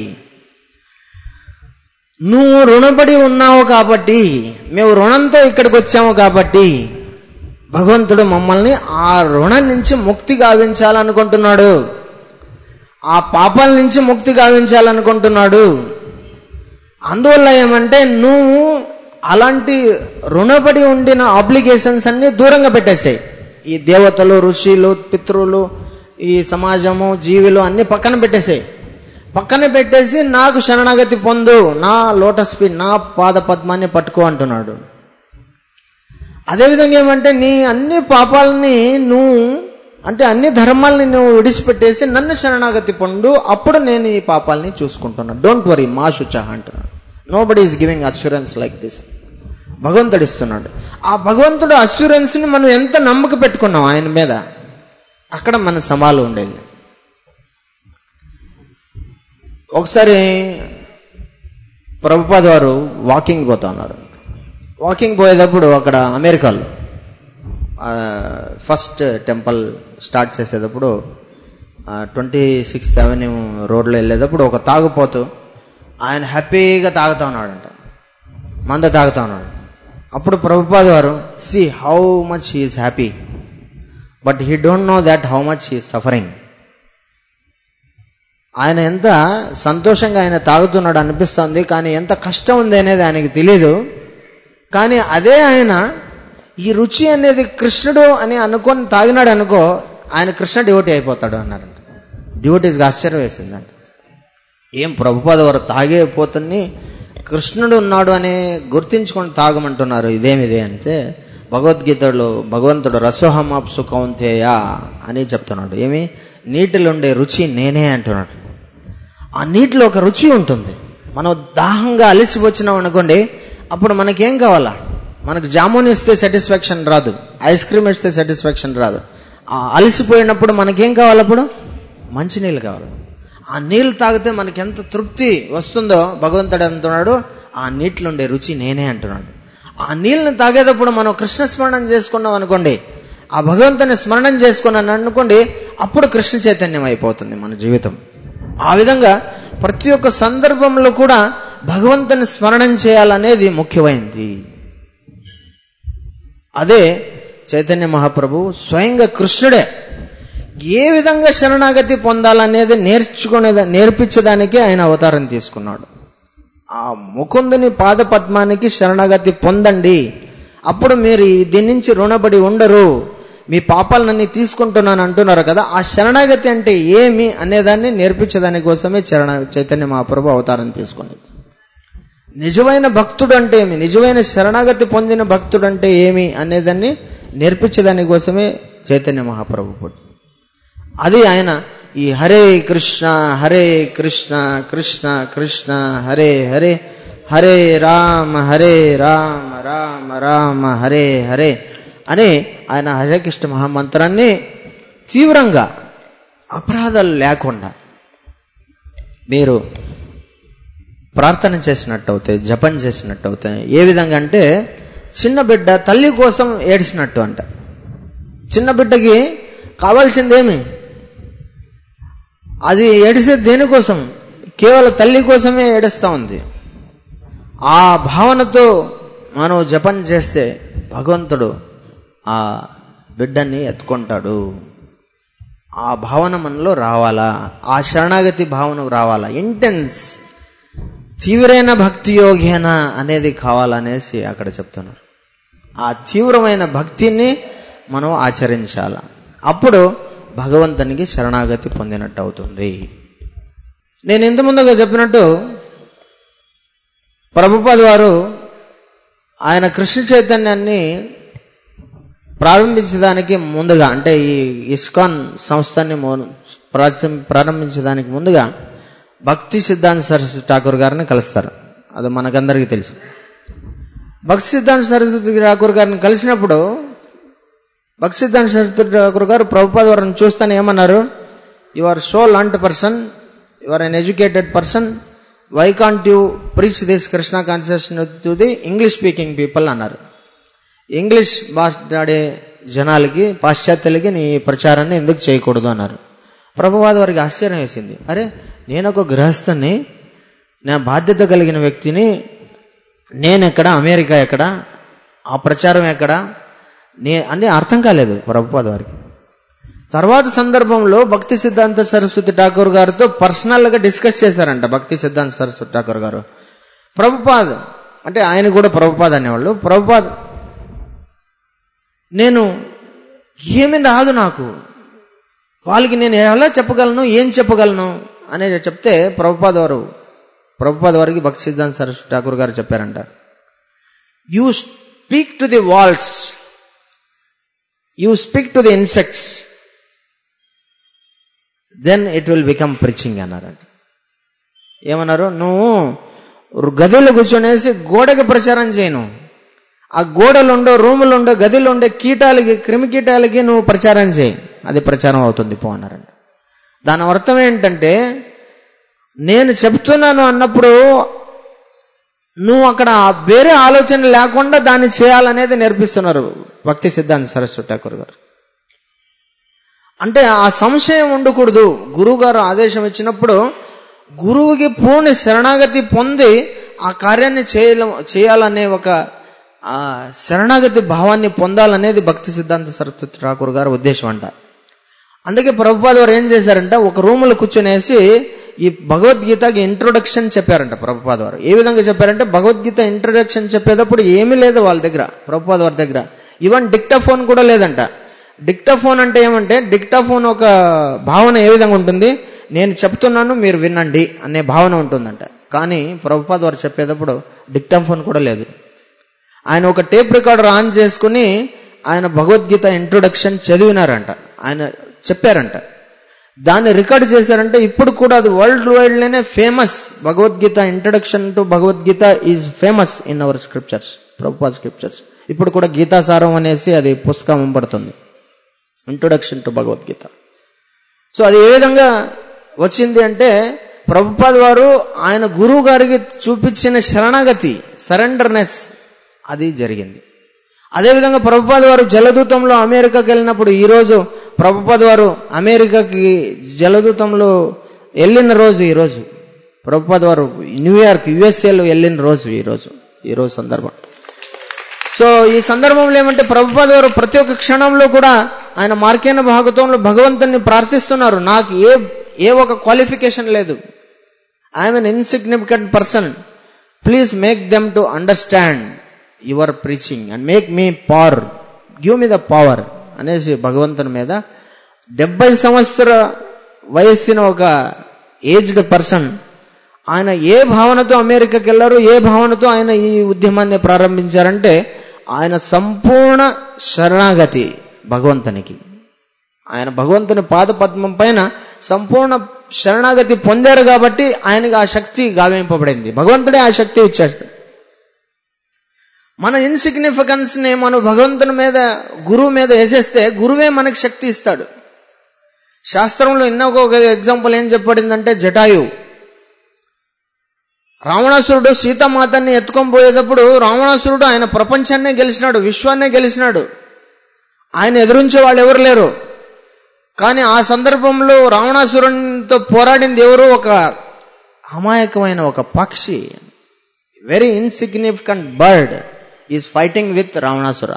నువ్వు రుణపడి ఉన్నావు కాబట్టి మేము రుణంతో ఇక్కడికి వచ్చాము కాబట్టి భగవంతుడు మమ్మల్ని ఆ రుణం నుంచి ముక్తి గావించాలనుకుంటున్నాడు ఆ పాపాల నుంచి ముక్తి గావించాలనుకుంటున్నాడు అందువల్ల ఏమంటే నువ్వు అలాంటి రుణపడి ఉండిన ఆబ్లిగేషన్స్ అన్ని దూరంగా పెట్టేసాయి ఈ దేవతలు ఋషులు పితృలు ఈ సమాజము జీవులు అన్ని పక్కన పెట్టేసాయి పక్కన పెట్టేసి నాకు శరణాగతి పొందు నా లోటస్ ఫీట్ నా పాద పద్మాన్ని పట్టుకో అంటున్నాడు అదేవిధంగా ఏమంటే నీ అన్ని పాపాలని నువ్వు అంటే అన్ని ధర్మాలని నువ్వు విడిచిపెట్టేసి నన్ను శరణాగతి పొందు అప్పుడు నేను ఈ పాపాలని చూసుకుంటున్నాను డోంట్ వరీ మా శుచ అంటున్నాడు nobody is giving assurance like this భగవంతుడు ఇస్తున్నాడు ఆ భగవంతుడు అష్యూరెన్స్ ని మనం ఎంత నమ్మక పెట్టుకున్నాం ఆయన మీద అక్కడ మన సమాలు ఉండేది ఒకసారి ప్రభుపాద్ వారు వాకింగ్ పోతా ఉన్నారు వాకింగ్ పోయేటప్పుడు అక్కడ అమెరికాలో ఫస్ట్ టెంపుల్ స్టార్ట్ చేసేటప్పుడు ట్వంటీ సిక్స్త్ అవెన్యూ రోడ్లో వెళ్ళేటప్పుడు ఒక తాగుపోతూ ఆయన హ్యాపీగా తాగుతా ఉన్నాడంట మంద తాగుతా ఉన్నాడు అప్పుడు ప్రభుపాద్ వారు see how much he's happy but he don't know that how much he's suffering ఆయన ఎంత సంతోషంగా ఆయన తాగుతున్నాడు అనిపిస్తుంది కానీ ఎంత కష్టం ఉంది అనేది ఆయనకి తెలియదు కానీ అదే ఆయన ఈ రుచి అనేది కృష్ణుడు అని అనుకొని తాగినాడు అనుకో ఆయన కృష్ణ డివోటీ అయిపోతాడు అన్నారంట డివోటీస్కి ఆశ్చర్యం వేసిందంట ఏం ప్రభుపాద వారు తాగే పోతుని కృష్ణుడు ఉన్నాడు అని గుర్తించుకొని తాగమంటున్నారు ఇదేమిదే అంటే భగవద్గీతలో భగవంతుడు రసోహమాప్సు కౌంతేయ అని చెప్తున్నాడు ఏమి నీటిలో ఉండే రుచి నేనే అంటున్నాడు ఆ నీటిలో ఒక రుచి ఉంటుంది మనం దాహంగా అలసి వచ్చినాం అనుకోండి అప్పుడు మనకేం కావాలా మనకు జామున్ ఇస్తే సాటిస్ఫాక్షన్ రాదు ఐస్ క్రీమ్ ఇస్తే సాటిస్ఫాక్షన్ రాదు ఆ అలసిపోయినప్పుడు మనకేం కావాలి అప్పుడు మంచినీళ్ళు కావాలి ఆ నీళ్ళు తాగితే మనకి ఎంత తృప్తి వస్తుందో భగవంతుడు అంటున్నాడు ఆ నీటిలో ఉండే రుచి నేనే అంటున్నాడు ఆ నీళ్ళని తాగేటప్పుడు మనం కృష్ణ స్మరణం చేసుకున్నాం అనుకోండి ఆ భగవంతుని స్మరణం చేసుకున్నాను అనుకోండి అప్పుడు కృష్ణ చైతన్యం అయిపోతుంది మన జీవితం ఆ విధంగా ప్రతి ఒక్క సందర్భంలో కూడా భగవంతుని స్మరణం చేయాలనేది ముఖ్యమైనది అదే చైతన్య మహాప్రభు స్వయంగా కృష్ణుడే ఏ విధంగా శరణాగతి పొందాలనేది నేర్చుకునే నేర్పించడానికి ఆయన అవతారం తీసుకున్నాడు ఆ ముకుందుని పాద పద్మానికి శరణాగతి పొందండి అప్పుడు మీరు దీని నుంచి రుణపడి ఉండరు మీ పాపాలన్నీ తీసుకుంటున్నాను అంటున్నారు కదా ఆ శరణాగతి అంటే ఏమి అనేదాన్ని నేర్పించేదాని కోసమే చరణ చైతన్య మహాప్రభు అవతారం తీసుకునేది నిజమైన భక్తుడు అంటే ఏమి నిజమైన శరణాగతి పొందిన భక్తుడు అంటే ఏమి అనేదాన్ని నేర్పించేదాని కోసమే చైతన్య మహాప్రభు పుట్టి అది ఆయన ఈ హరే కృష్ణ హరే కృష్ణ కృష్ణ కృష్ణ హరే హరే హరే రామ హరే రామ రామ రామ హరే హరే అని ఆయన హరే కృష్ణ మహామంత్రాన్ని తీవ్రంగా అపరాధాలు లేకుండా మీరు ప్రార్థన చేసినట్టు అవుతాయి జపం చేసినట్టు అవుతాయి ఏ విధంగా అంటే చిన్న బిడ్డ తల్లి కోసం ఏడ్చినట్టు అంట చిన్న బిడ్డకి కావాల్సిందేమి అది ఏడిసేది దేనికోసం కేవలం తల్లి కోసమే ఏడుస్తూ ఉంది ఆ భావనతో మనం జపం చేస్తే భగవంతుడు ఆ బిడ్డని ఎత్తుకుంటాడు ఆ భావన మనలో రావాలా ఆ శరణాగతి భావన రావాలా ఇంటెన్స్ తీవ్రైన భక్తి యోగ్యన అనేది కావాలనేసి అక్కడ చెప్తున్నారు ఆ తీవ్రమైన భక్తిని మనం ఆచరించాల అప్పుడు భగవంతునికి శరణాగతి పొందినట్టు అవుతుంది నేను ఇంత ముందుగా చెప్పినట్టు ప్రభుపాద్ వారు ఆయన కృష్ణ చైతన్యాన్ని ప్రారంభించడానికి ముందుగా అంటే ఈ ఇస్కాన్ సంస్థని మో- ప్రాచ- ప్రారంభించడానికి ముందుగా భక్తి సిద్ధాంత సరస్వతి ఠాకూర్ గారిని కలుస్తారు అది మనకందరికీ తెలుసు భక్తి సిద్ధాంత సరస్వతి ఠాకూర్ గారిని కలిసినప్పుడు భక్తి సిద్ధాంత సరస్వతి ఠాకూర్ గారు ప్రభుపాద వారిని చూస్తానే ఏమన్నారు you are so learned person you are an educated person why can't you preach this Krishna consciousness to the English speaking people అన్నారు ఇంగ్లీష్ మాట్లాడే జనాలకి పాశ్చాత్యులకి నీ ప్రచారాన్ని ఎందుకు చేయకూడదు అన్నారు ప్రభువాద వారికి ఆశ్చర్యం వేసింది అరే నేను ఒక గృహస్థుని నేను బాధ్యత కలిగిన వ్యక్తిని నేను ఎక్కడ అమెరికా ఎక్కడ ఆ ప్రచారం ఎక్కడ నే అని అర్థం కాలేదు ప్రభుపాద వారికి తర్వాత సందర్భంలో భక్తి సిద్ధాంత సరస్వతి ఠాకూర్ గారితో పర్సనల్ గా డిస్కస్ చేశారంట భక్తి సిద్ధాంత సరస్వతి ఠాకూర్ గారు ప్రభుపాద్ అంటే ఆయన కూడా ప్రభుపాద్ అనేవాళ్ళు ప్రభుపాద్ నేను ఏమి రాదు నాకు వాళ్ళకి నేను ఎలా చెప్పగలను ఏం చెప్పగలను అనేది చెప్తే ప్రభుపాద్ వారు ప్రభుపాద్ వారికి భక్తి సిద్ధాంత సరస్వతి ఠాకూర్ గారు చెప్పారంట you speak to the walls you speak to the insects then it will become preaching అన్నారంట ఏమన్నారు నువ్వు గదిలో కూర్చొనేసి గోడకి ప్రచారం చేయను ఆ గోడలుండో రూములుండో గదిలుండే కీటాలకి క్రిమి కీటాలకి నువ్వు ప్రచారం చేయి అది ప్రచారం అవుతుంది పో అన్నారంట దాని అర్థం ఏంటంటే నేను చెప్తున్నాను అన్నప్పుడు నువ్వు అక్కడ వేరే ఆలోచన లేకుండా దాన్ని చేయాలనేది నేర్పిస్తున్నారు భక్తి సిద్ధాంత సరస్వతి ఠాకూర్ గారు అంటే ఆ సంశయం ఉండకూడదు గురువు గారు ఆదేశం ఇచ్చినప్పుడు గురువుకి పూర్ణ శరణాగతి పొంది ఆ కార్యాన్ని చేయాల చేయాలనే ఒక ఆ శరణాగతి భావాన్ని పొందాలనేది భక్తి సిద్ధాంత సరస్వతి ఠాకూర్ గారి ఉద్దేశం అంట అందుకే ప్రభుపాద వారు ఏం చేశారంట ఒక రూములో కూర్చొనేసి ఈ భగవద్గీతకి ఇంట్రొడక్షన్ చెప్పారంట ప్రభుపాద వారు ఏ విధంగా చెప్పారంటే భగవద్గీత ఇంట్రొడక్షన్ చెప్పేటప్పుడు ఏమీ లేదు వాళ్ళ దగ్గర ప్రభుపాద వారి దగ్గర ఈవెన్ డిక్టాఫోన్ కూడా లేదంట డిక్టాఫోన్ అంటే ఏమంటే డిక్టాఫోన్ ఒక భావన ఏ విధంగా ఉంటుంది నేను చెప్తున్నాను మీరు వినండి అనే భావన ఉంటుందంట కానీ ప్రభుపాద వారు చెప్పేటప్పుడు డిక్టాఫోన్ కూడా లేదు ఆయన ఒక టేప్ రికార్డర్ ఆన్ చేసుకుని ఆయన భగవద్గీత ఇంట్రొడక్షన్ చదివినారంట ఆయన చెప్పారంట దాన్ని రికార్డ్ చేశారంటే ఇప్పుడు కూడా అది వరల్డ్ వైడ్ లోనే famous Bhagavad Gita introduction to Bhagavad Gita is famous in our scriptures Prabhupad scriptures ఇప్పుడు కూడా గీతాసారం అనేసి అది పుస్తకం పడుతుంది ఇంట్రొడక్షన్ టు భగవద్గీత సో అది ఏ విధంగా వచ్చింది అంటే ప్రభుపాద్ వారు ఆయన గురువు గారికి చూపించిన శరణాగతి సరెండర్నెస్ అది జరిగింది అదేవిధంగా ప్రభుపాద్ వారు జలదూతంలో అమెరికాకి వెళ్ళినప్పుడు ఈ రోజు ప్రభుపాద్ వారు అమెరికాకి జలదూతంలో వెళ్ళిన రోజు ఈ రోజు ప్రభుపాద్ వారు న్యూయార్క్ యుఎస్ఏలో వెళ్ళిన రోజు ఈ రోజు ఈ రోజు సందర్భం సో ఈ సందర్భంలో ఏమంటే ప్రభుపాద్ వారు ప్రతి ఒక్క క్షణంలో కూడా ఆయన మార్కేన భాగత్వంలో భగవంతుని ప్రార్థిస్తున్నారు నాకు ఏ ఏ ఒక క్వాలిఫికేషన్ లేదు I'm an insignificant person please make them to understand your preaching and make me power give me the power అనేసి భగవంతుని మీద డెబ్బై సంవత్సర వయస్సిన ఒక ఏజ్డ్ పర్సన్ ఆయన ఏ భావనతో అమెరికాకి వెళ్ళారు ఏ భావనతో ఆయన ఈ ఉద్యమాన్ని ప్రారంభించారంటే ఆయన సంపూర్ణ శరణాగతి భగవంతునికి ఆయన భగవంతుని పాదపద్మం పైన సంపూర్ణ శరణాగతి పొందారు కాబట్టి ఆయనకు ఆ శక్తి గావింపబడింది భగవంతుడే ఆ శక్తి ఇచ్చాడు మన ఇన్సిగ్నిఫికెన్స్ ని మనం భగవంతుని మీద గురువు మీద వేసేస్తే గురువే మనకి శక్తి ఇస్తాడు శాస్త్రంలో ఇంకొక ఒక ఎగ్జాంపుల్ ఏం చెప్పబడిందంటే జటాయు రావణాసురుడు సీతామాతని ఎత్తుకొని పోయేటప్పుడు రావణాసురుడు ఆయన ప్రపంచాన్నే గెలిచినాడు విశ్వాన్నే గెలిచినాడు ఆయన ఎదురించే వాళ్ళు ఎవరు లేరు కానీ ఆ సందర్భంలో రావణాసురునితో పోరాడింది ఎవరు ఒక అమాయకమైన ఒక పక్షి very insignificant bird is fighting with Ravanasura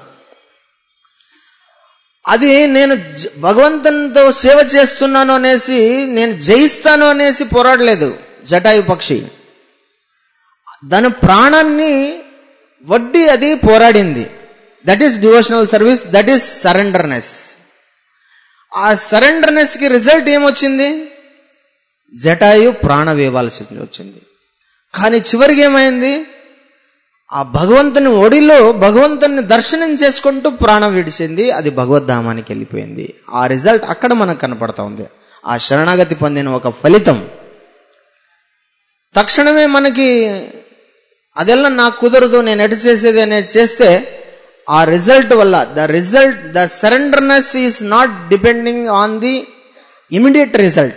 అది నేను జ- భగవంతునితో సేవ చేస్తున్నాను అనేసి నేను జయిస్తాను అనేసి పోరాడలేదు జటాయు పక్షి దాని ప్రాణాన్ని వడ్డీ అది పోరాడింది that is devotional service that is surrenderness ఆ సరెండర్నెస్ కి రిజల్ట్ ఏమొచ్చింది జటాయు ప్రాణం ఇవ్వాల్సి వచ్చింది కానీ చివరికి ఏమైంది ఆ భగవంతుని ఒడిలో భగవంతుని దర్శనం చేసుకుంటూ ప్రాణం విడిచింది అది భగవద్ధామానికి వెళ్ళిపోయింది ఆ రిజల్ట్ అక్కడ మనకు కనపడతా ఉంది ఆ శరణాగతి పొందిన ఒక ఫలితం తక్షణమే మనకి అదెల్లా నాకు కుదరదు నేను ఎటు చేసేది అనేది చేస్తే ఆ రిజల్ట్ వల్ల the result the surrenderness is not depending on the immediate result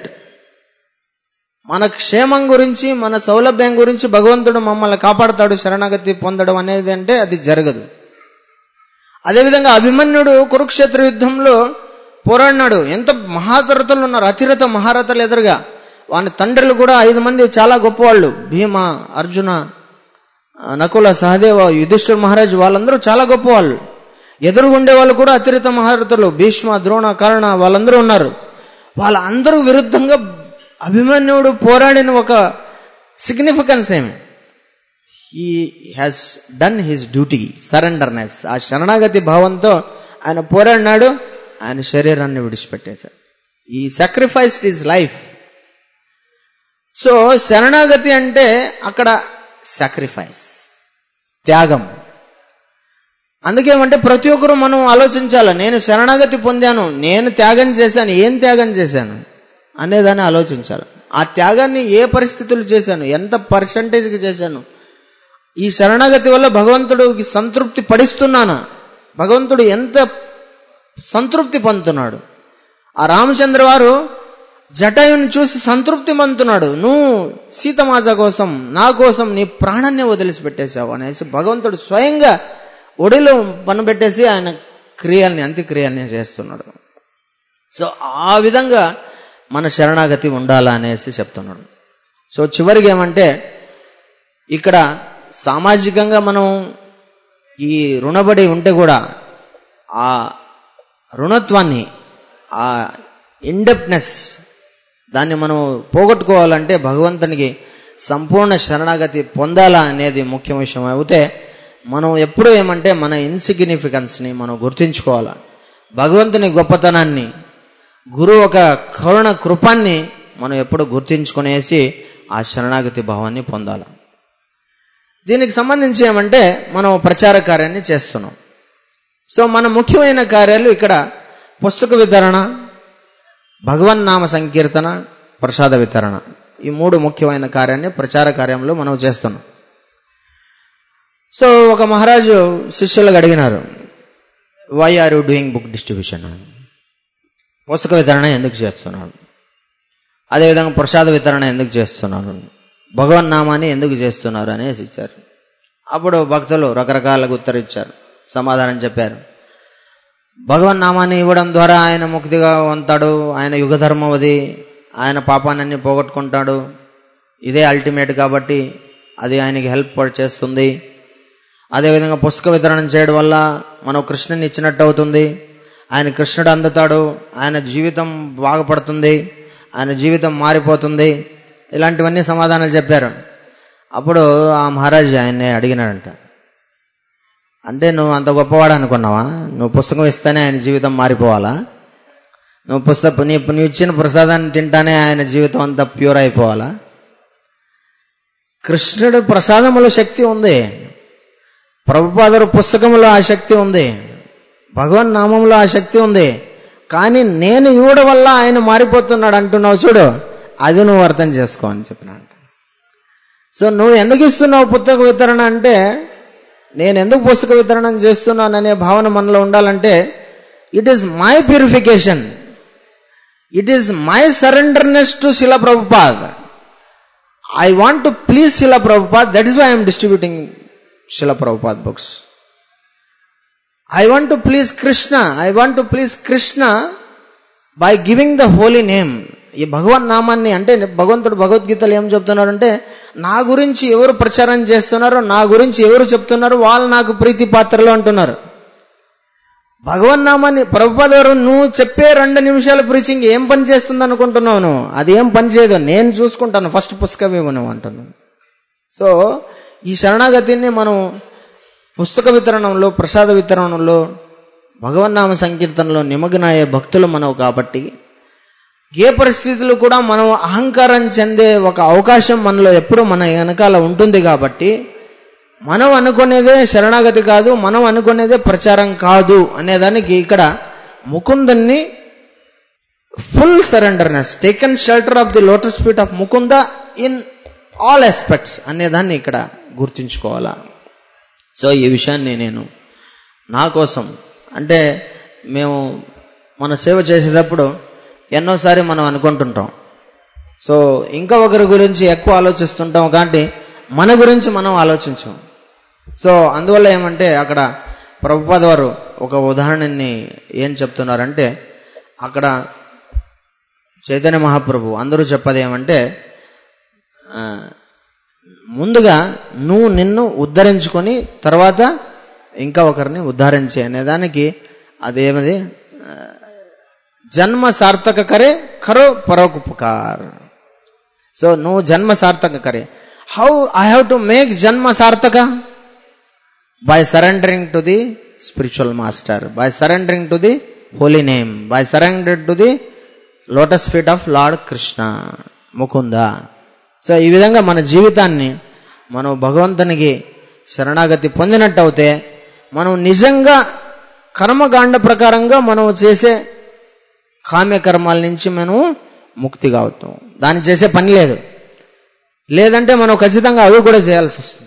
మన క్షేమం గురించి మన సౌలభ్యం గురించి భగవంతుడు మమ్మల్ని కాపాడతాడు శరణాగతి పొందడం అనేది అంటే అది జరగదు అదేవిధంగా అభిమన్యుడు కురుక్షేత్ర యుద్ధంలో పోరాడినాడు ఎంత మహారథులు ఉన్నారు అతిరథ మహారథులు ఎదురుగా వాని తండ్రులు కూడా ఐదు మంది చాలా గొప్పవాళ్ళు భీమ అర్జున ఆ, నకుల సహదేవ యుధిష్ఠిర్ మహారాజ్ వాళ్ళందరూ చాలా గొప్పవాళ్ళు ఎదురుగుండే వాళ్ళు కూడా అతిరిత మహారథులు భీష్మ ద్రోణ కర్ణ వాళ్ళందరూ ఉన్నారు వాళ్ళందరూ విరుద్ధంగా అభిమన్యుడు పోరాడిన ఒక సిగ్నిఫికెన్స్ ఏమి he has done his duty surrenderness ఆ శరణాగతి భావంతో ఆయన పోరాడినాడు ఆయన శరీరాన్ని విడిచిపెట్టేశాడు ఈ సాక్రిఫైస్డ్ హిజ్ లైఫ్ సో శరణాగతి అంటే అక్కడ సాక్రిఫైస్ త్యాగం అందుకేమంటే ప్రతి ఒక్కరూ మనం ఆలోచించాలి నేను శరణాగతి పొందాను నేను త్యాగం చేశాను ఏం త్యాగం చేశాను అనేదాన్ని ఆలోచించాలి ఆ త్యాగాన్ని ఏ పరిస్థితులు చేశాను ఎంత పర్సంటేజ్కి చేశాను ఈ శరణాగతి వల్ల భగవంతుడికి సంతృప్తి పడిస్తున్నానా భగవంతుడు ఎంత సంతృప్తి పొందుతున్నాడు ఆ రామచంద్ర వారు జటాయుని చూసి సంతృప్తి పొందుతున్నాడు నువ్వు సీతమాత కోసం నా కోసం నీ ప్రాణాన్ని వదిలిసిపెట్టేశావు అనేసి భగవంతుడు స్వయంగా ఒడిలో పనిపెట్టేసి ఆయన క్రియల్ని అంత్యక్రియల్ని చేస్తున్నాడు సో ఆ విధంగా మన శరణాగతి ఉండాలా అనేసి చెప్తున్నాడు సో చివరికి ఏమంటే ఇక్కడ సామాజికంగా మనం ఈ రుణబడి ఉంటే కూడా ఆ రుణత్వాన్ని ఆ ఇండెప్నెస్ దాన్ని మనం పోగొట్టుకోవాలంటే భగవంతునికి సంపూర్ణ శరణాగతి పొందాలా అనేది ముఖ్య విషయం అయితే మనం ఎప్పుడు ఏమంటే మన ఇన్సిగ్నిఫికెన్స్ని మనం గుర్తుంచుకోవాలా భగవంతుని గొప్పతనాన్ని గురువు ఒక కరుణ కృపాన్ని మనం ఎప్పుడు గుర్తించుకునేసి ఆ శరణాగతి భావాన్ని పొందాలి దీనికి సంబంధించి ఏమంటే మనం ప్రచార కార్యాన్ని చేస్తున్నాం సో మన ముఖ్యమైన కార్యాలు ఇక్కడ పుస్తక వితరణ భగవన్ నామ సంకీర్తన ప్రసాద వితరణ ఈ మూడు ముఖ్యమైన కార్యాన్ని ప్రచార కార్యంలో మనం చేస్తున్నాం సో ఒక మహారాజు శిష్యులకు అడిగినారు why are you doing book distribution పుస్తక వితరణ ఎందుకు చేస్తున్నాడు అదేవిధంగా ప్రసాద వితరణ ఎందుకు చేస్తున్నారు భగవన్ నామాన్ని ఎందుకు చేస్తున్నారు అనేసి ఇచ్చారు అప్పుడు భక్తులు రకరకాలుగా ఉత్తరిచ్చారు సమాధానం చెప్పారు భగవన్ నామాన్ని ఇవ్వడం ద్వారా ఆయన ముక్తిగా ఉంటాడు ఆయన యుగ ధర్మవది ఆయన పాపాన్ని పోగొట్టుకుంటాడు ఇదే అల్టిమేట్ కాబట్టి అది ఆయనకి హెల్ప్ చేస్తుంది అదేవిధంగా పుస్తక వితరణ చేయడం వల్ల మనం కృష్ణుని ఇచ్చినట్టు అవుతుంది ఆయన కృష్ణుడు అందుతాడు ఆయన జీవితం బాగుపడుతుంది ఆయన జీవితం మారిపోతుంది ఇలాంటివన్నీ సమాధానాలు చెప్పారు అప్పుడు ఆ మహారాజ్ ఆయన్ని అడిగినాడంట అంటే నువ్వు అంత గొప్పవాడు అనుకున్నావా నువ్వు పుస్తకం ఇస్తేనే ఆయన జీవితం మారిపోవాలా నువ్వు పుస్తకం నీ నువ్వు ఇచ్చిన ప్రసాదాన్ని తింటానే ఆయన జీవితం అంతా ప్యూర్ అయిపోవాలా కృష్ణుడు ప్రసాదములో శక్తి ఉంది ప్రభుపాదరు పుస్తకంలో ఆ శక్తి ఉంది భగవన్ నామంలో ఆ శక్తి ఉంది కానీ నేను ఇవ్వడం వల్ల ఆయన మారిపోతున్నాడు అంటున్నావు చూడు అది నువ్వు అర్థం చేసుకో అని చెప్పినాడు సో నువ్వు ఎందుకు ఇస్తున్నావు పుస్తక వితరణ అంటే నేను ఎందుకు పుస్తక వితరణ చేస్తున్నాను అనే భావన మనలో ఉండాలంటే it is my purification it is my surrenderness to Srila Prabhupad I want to please Srila Prabhupad that is why I'm distributing Srila Prabhupad books I want to please Krishna I want to please Krishna by giving the holy name ఈ భగవన్ నామాన్ని అంటే భగవంతుడు భగవద్గీతలు ఏం చెప్తున్నారంటే నా గురించి ఎవరు ప్రచారం చేస్తున్నారో నా గురించి ఎవరు చెప్తున్నారో వాళ్ళు నాకు ప్రీతి పాత్రలు అంటున్నారు భగవన్ నామాన్ని ప్రభుపాదవారు నువ్వు చెప్పే రెండు నిమిషాల ప్రీచింగ్ ఏం పని చేస్తుంది అనుకుంటున్నావు నువ్వు అది ఏం పని చేయదు నేను చూసుకుంటాను ఫస్ట్ పుస్తకం ఇవ్వను అంటున్నాను సో ఈ శరణాగతిని మనం పుస్తక వితరణంలో ప్రసాద వితరణంలో భగవన్నామ సంకీర్తనలో నిమగ్నయ్యే భక్తులు మనవు కాబట్టి ఏ పరిస్థితులు కూడా మనం అహంకారం చెందే ఒక అవకాశం మనలో ఎప్పుడు మన వెనకాల ఉంటుంది కాబట్టి మనం అనుకునేదే శరణాగతి కాదు మనం అనుకునేదే ప్రచారం కాదు అనేదానికి ఇక్కడ ముకుందన్ని full surrenderness taken shelter of the lotus feet of Mukunda in all aspects అనేదాన్ని ఇక్కడ గుర్తుంచుకోవాలా సో ఈ విషయాన్ని నేను నా కోసం అంటే మేము మన సేవ చేసేటప్పుడు ఎన్నోసారి మనం అనుకుంటుంటాం సో ఇంకా ఒకరి గురించి ఎక్కువ ఆలోచిస్తుంటాం కాబట్టి మన గురించి మనం ఆలోచించాం సో అందువల్ల ఏమంటే అక్కడ ప్రభుపాద వారు ఒక ఉదాహరణని ఏం చెప్తున్నారంటే అక్కడ చైతన్య మహాప్రభు అందరూ చెప్పది ఏమంటే ఆ, ముందుగా నువ్వు నిన్ను ఉద్ధరించుకొని తర్వాత ఇంకా ఒకరిని ఉద్ధరించి అనేదానికి అదేమది ఆ, జన్మ సార్థక కరే కరో పరోపకార్ సో నువ్వు జన్మ సార్థక కరే how I have to make జన్మ సార్థక by surrendering to the spiritual master by surrendering to the holy name by surrender to the lotus feet of lord Krishna Mukunda so ఈ విధంగా మన జీవితాన్ని మనం భగవంతునికి శరణాగతి పొందినట్టు అవుతే మనం నిజంగా కర్మకాండ ప్రకారంగా మనం చేసే కామ్యకర్మాల నుంచి మనం ముక్తిగా అవుతాం దాన్ని చేసే పని లేదు లేదంటే మనం ఖచ్చితంగా అవి కూడా చేయాల్సి వస్తుంది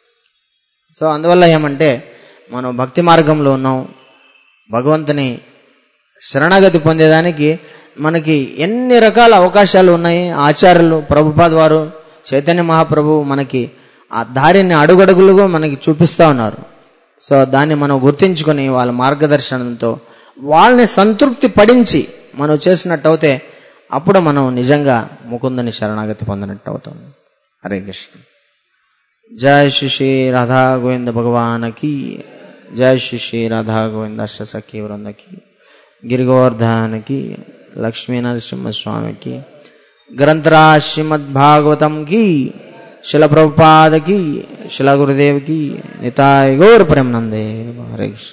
సో అందువల్ల ఏమంటే మనం భక్తి మార్గంలో ఉన్నాం భగవంతుని శరణాగతి పొందేదానికి మనకి ఎన్ని రకాల అవకాశాలు ఉన్నాయి ఆచార్యులు ప్రభుపాద్ వారు చైతన్య మహాప్రభు మనకి ఆ దారిని అడుగడుగులుగా మనకి చూపిస్తా ఉన్నారు సో దాన్ని మనం గుర్తించుకొని వాళ్ళ మార్గదర్శనంతో వాళ్ళని సంతృప్తి పడించి మనం చేసినట్టు అవుతే అప్పుడు మనం నిజంగా ముకుందని శరణాగతి పొందినట్టు అవుతాం హరే కృష్ణ జయ శ్రీ శ్రీ రాధా గోవింద భగవాన్ की जय श्री श्री राधा गोविंद अष्ट सखी वृंद की गिरिगोवर्धन की लक्ष्मी नरसिंह स्वामी की ग्रंथराज श्रीमद भागवतम की शिल प्रभुपाद की शिला गुरुदेव की निताय गौर प्रेम नंदे हरे कृष्ण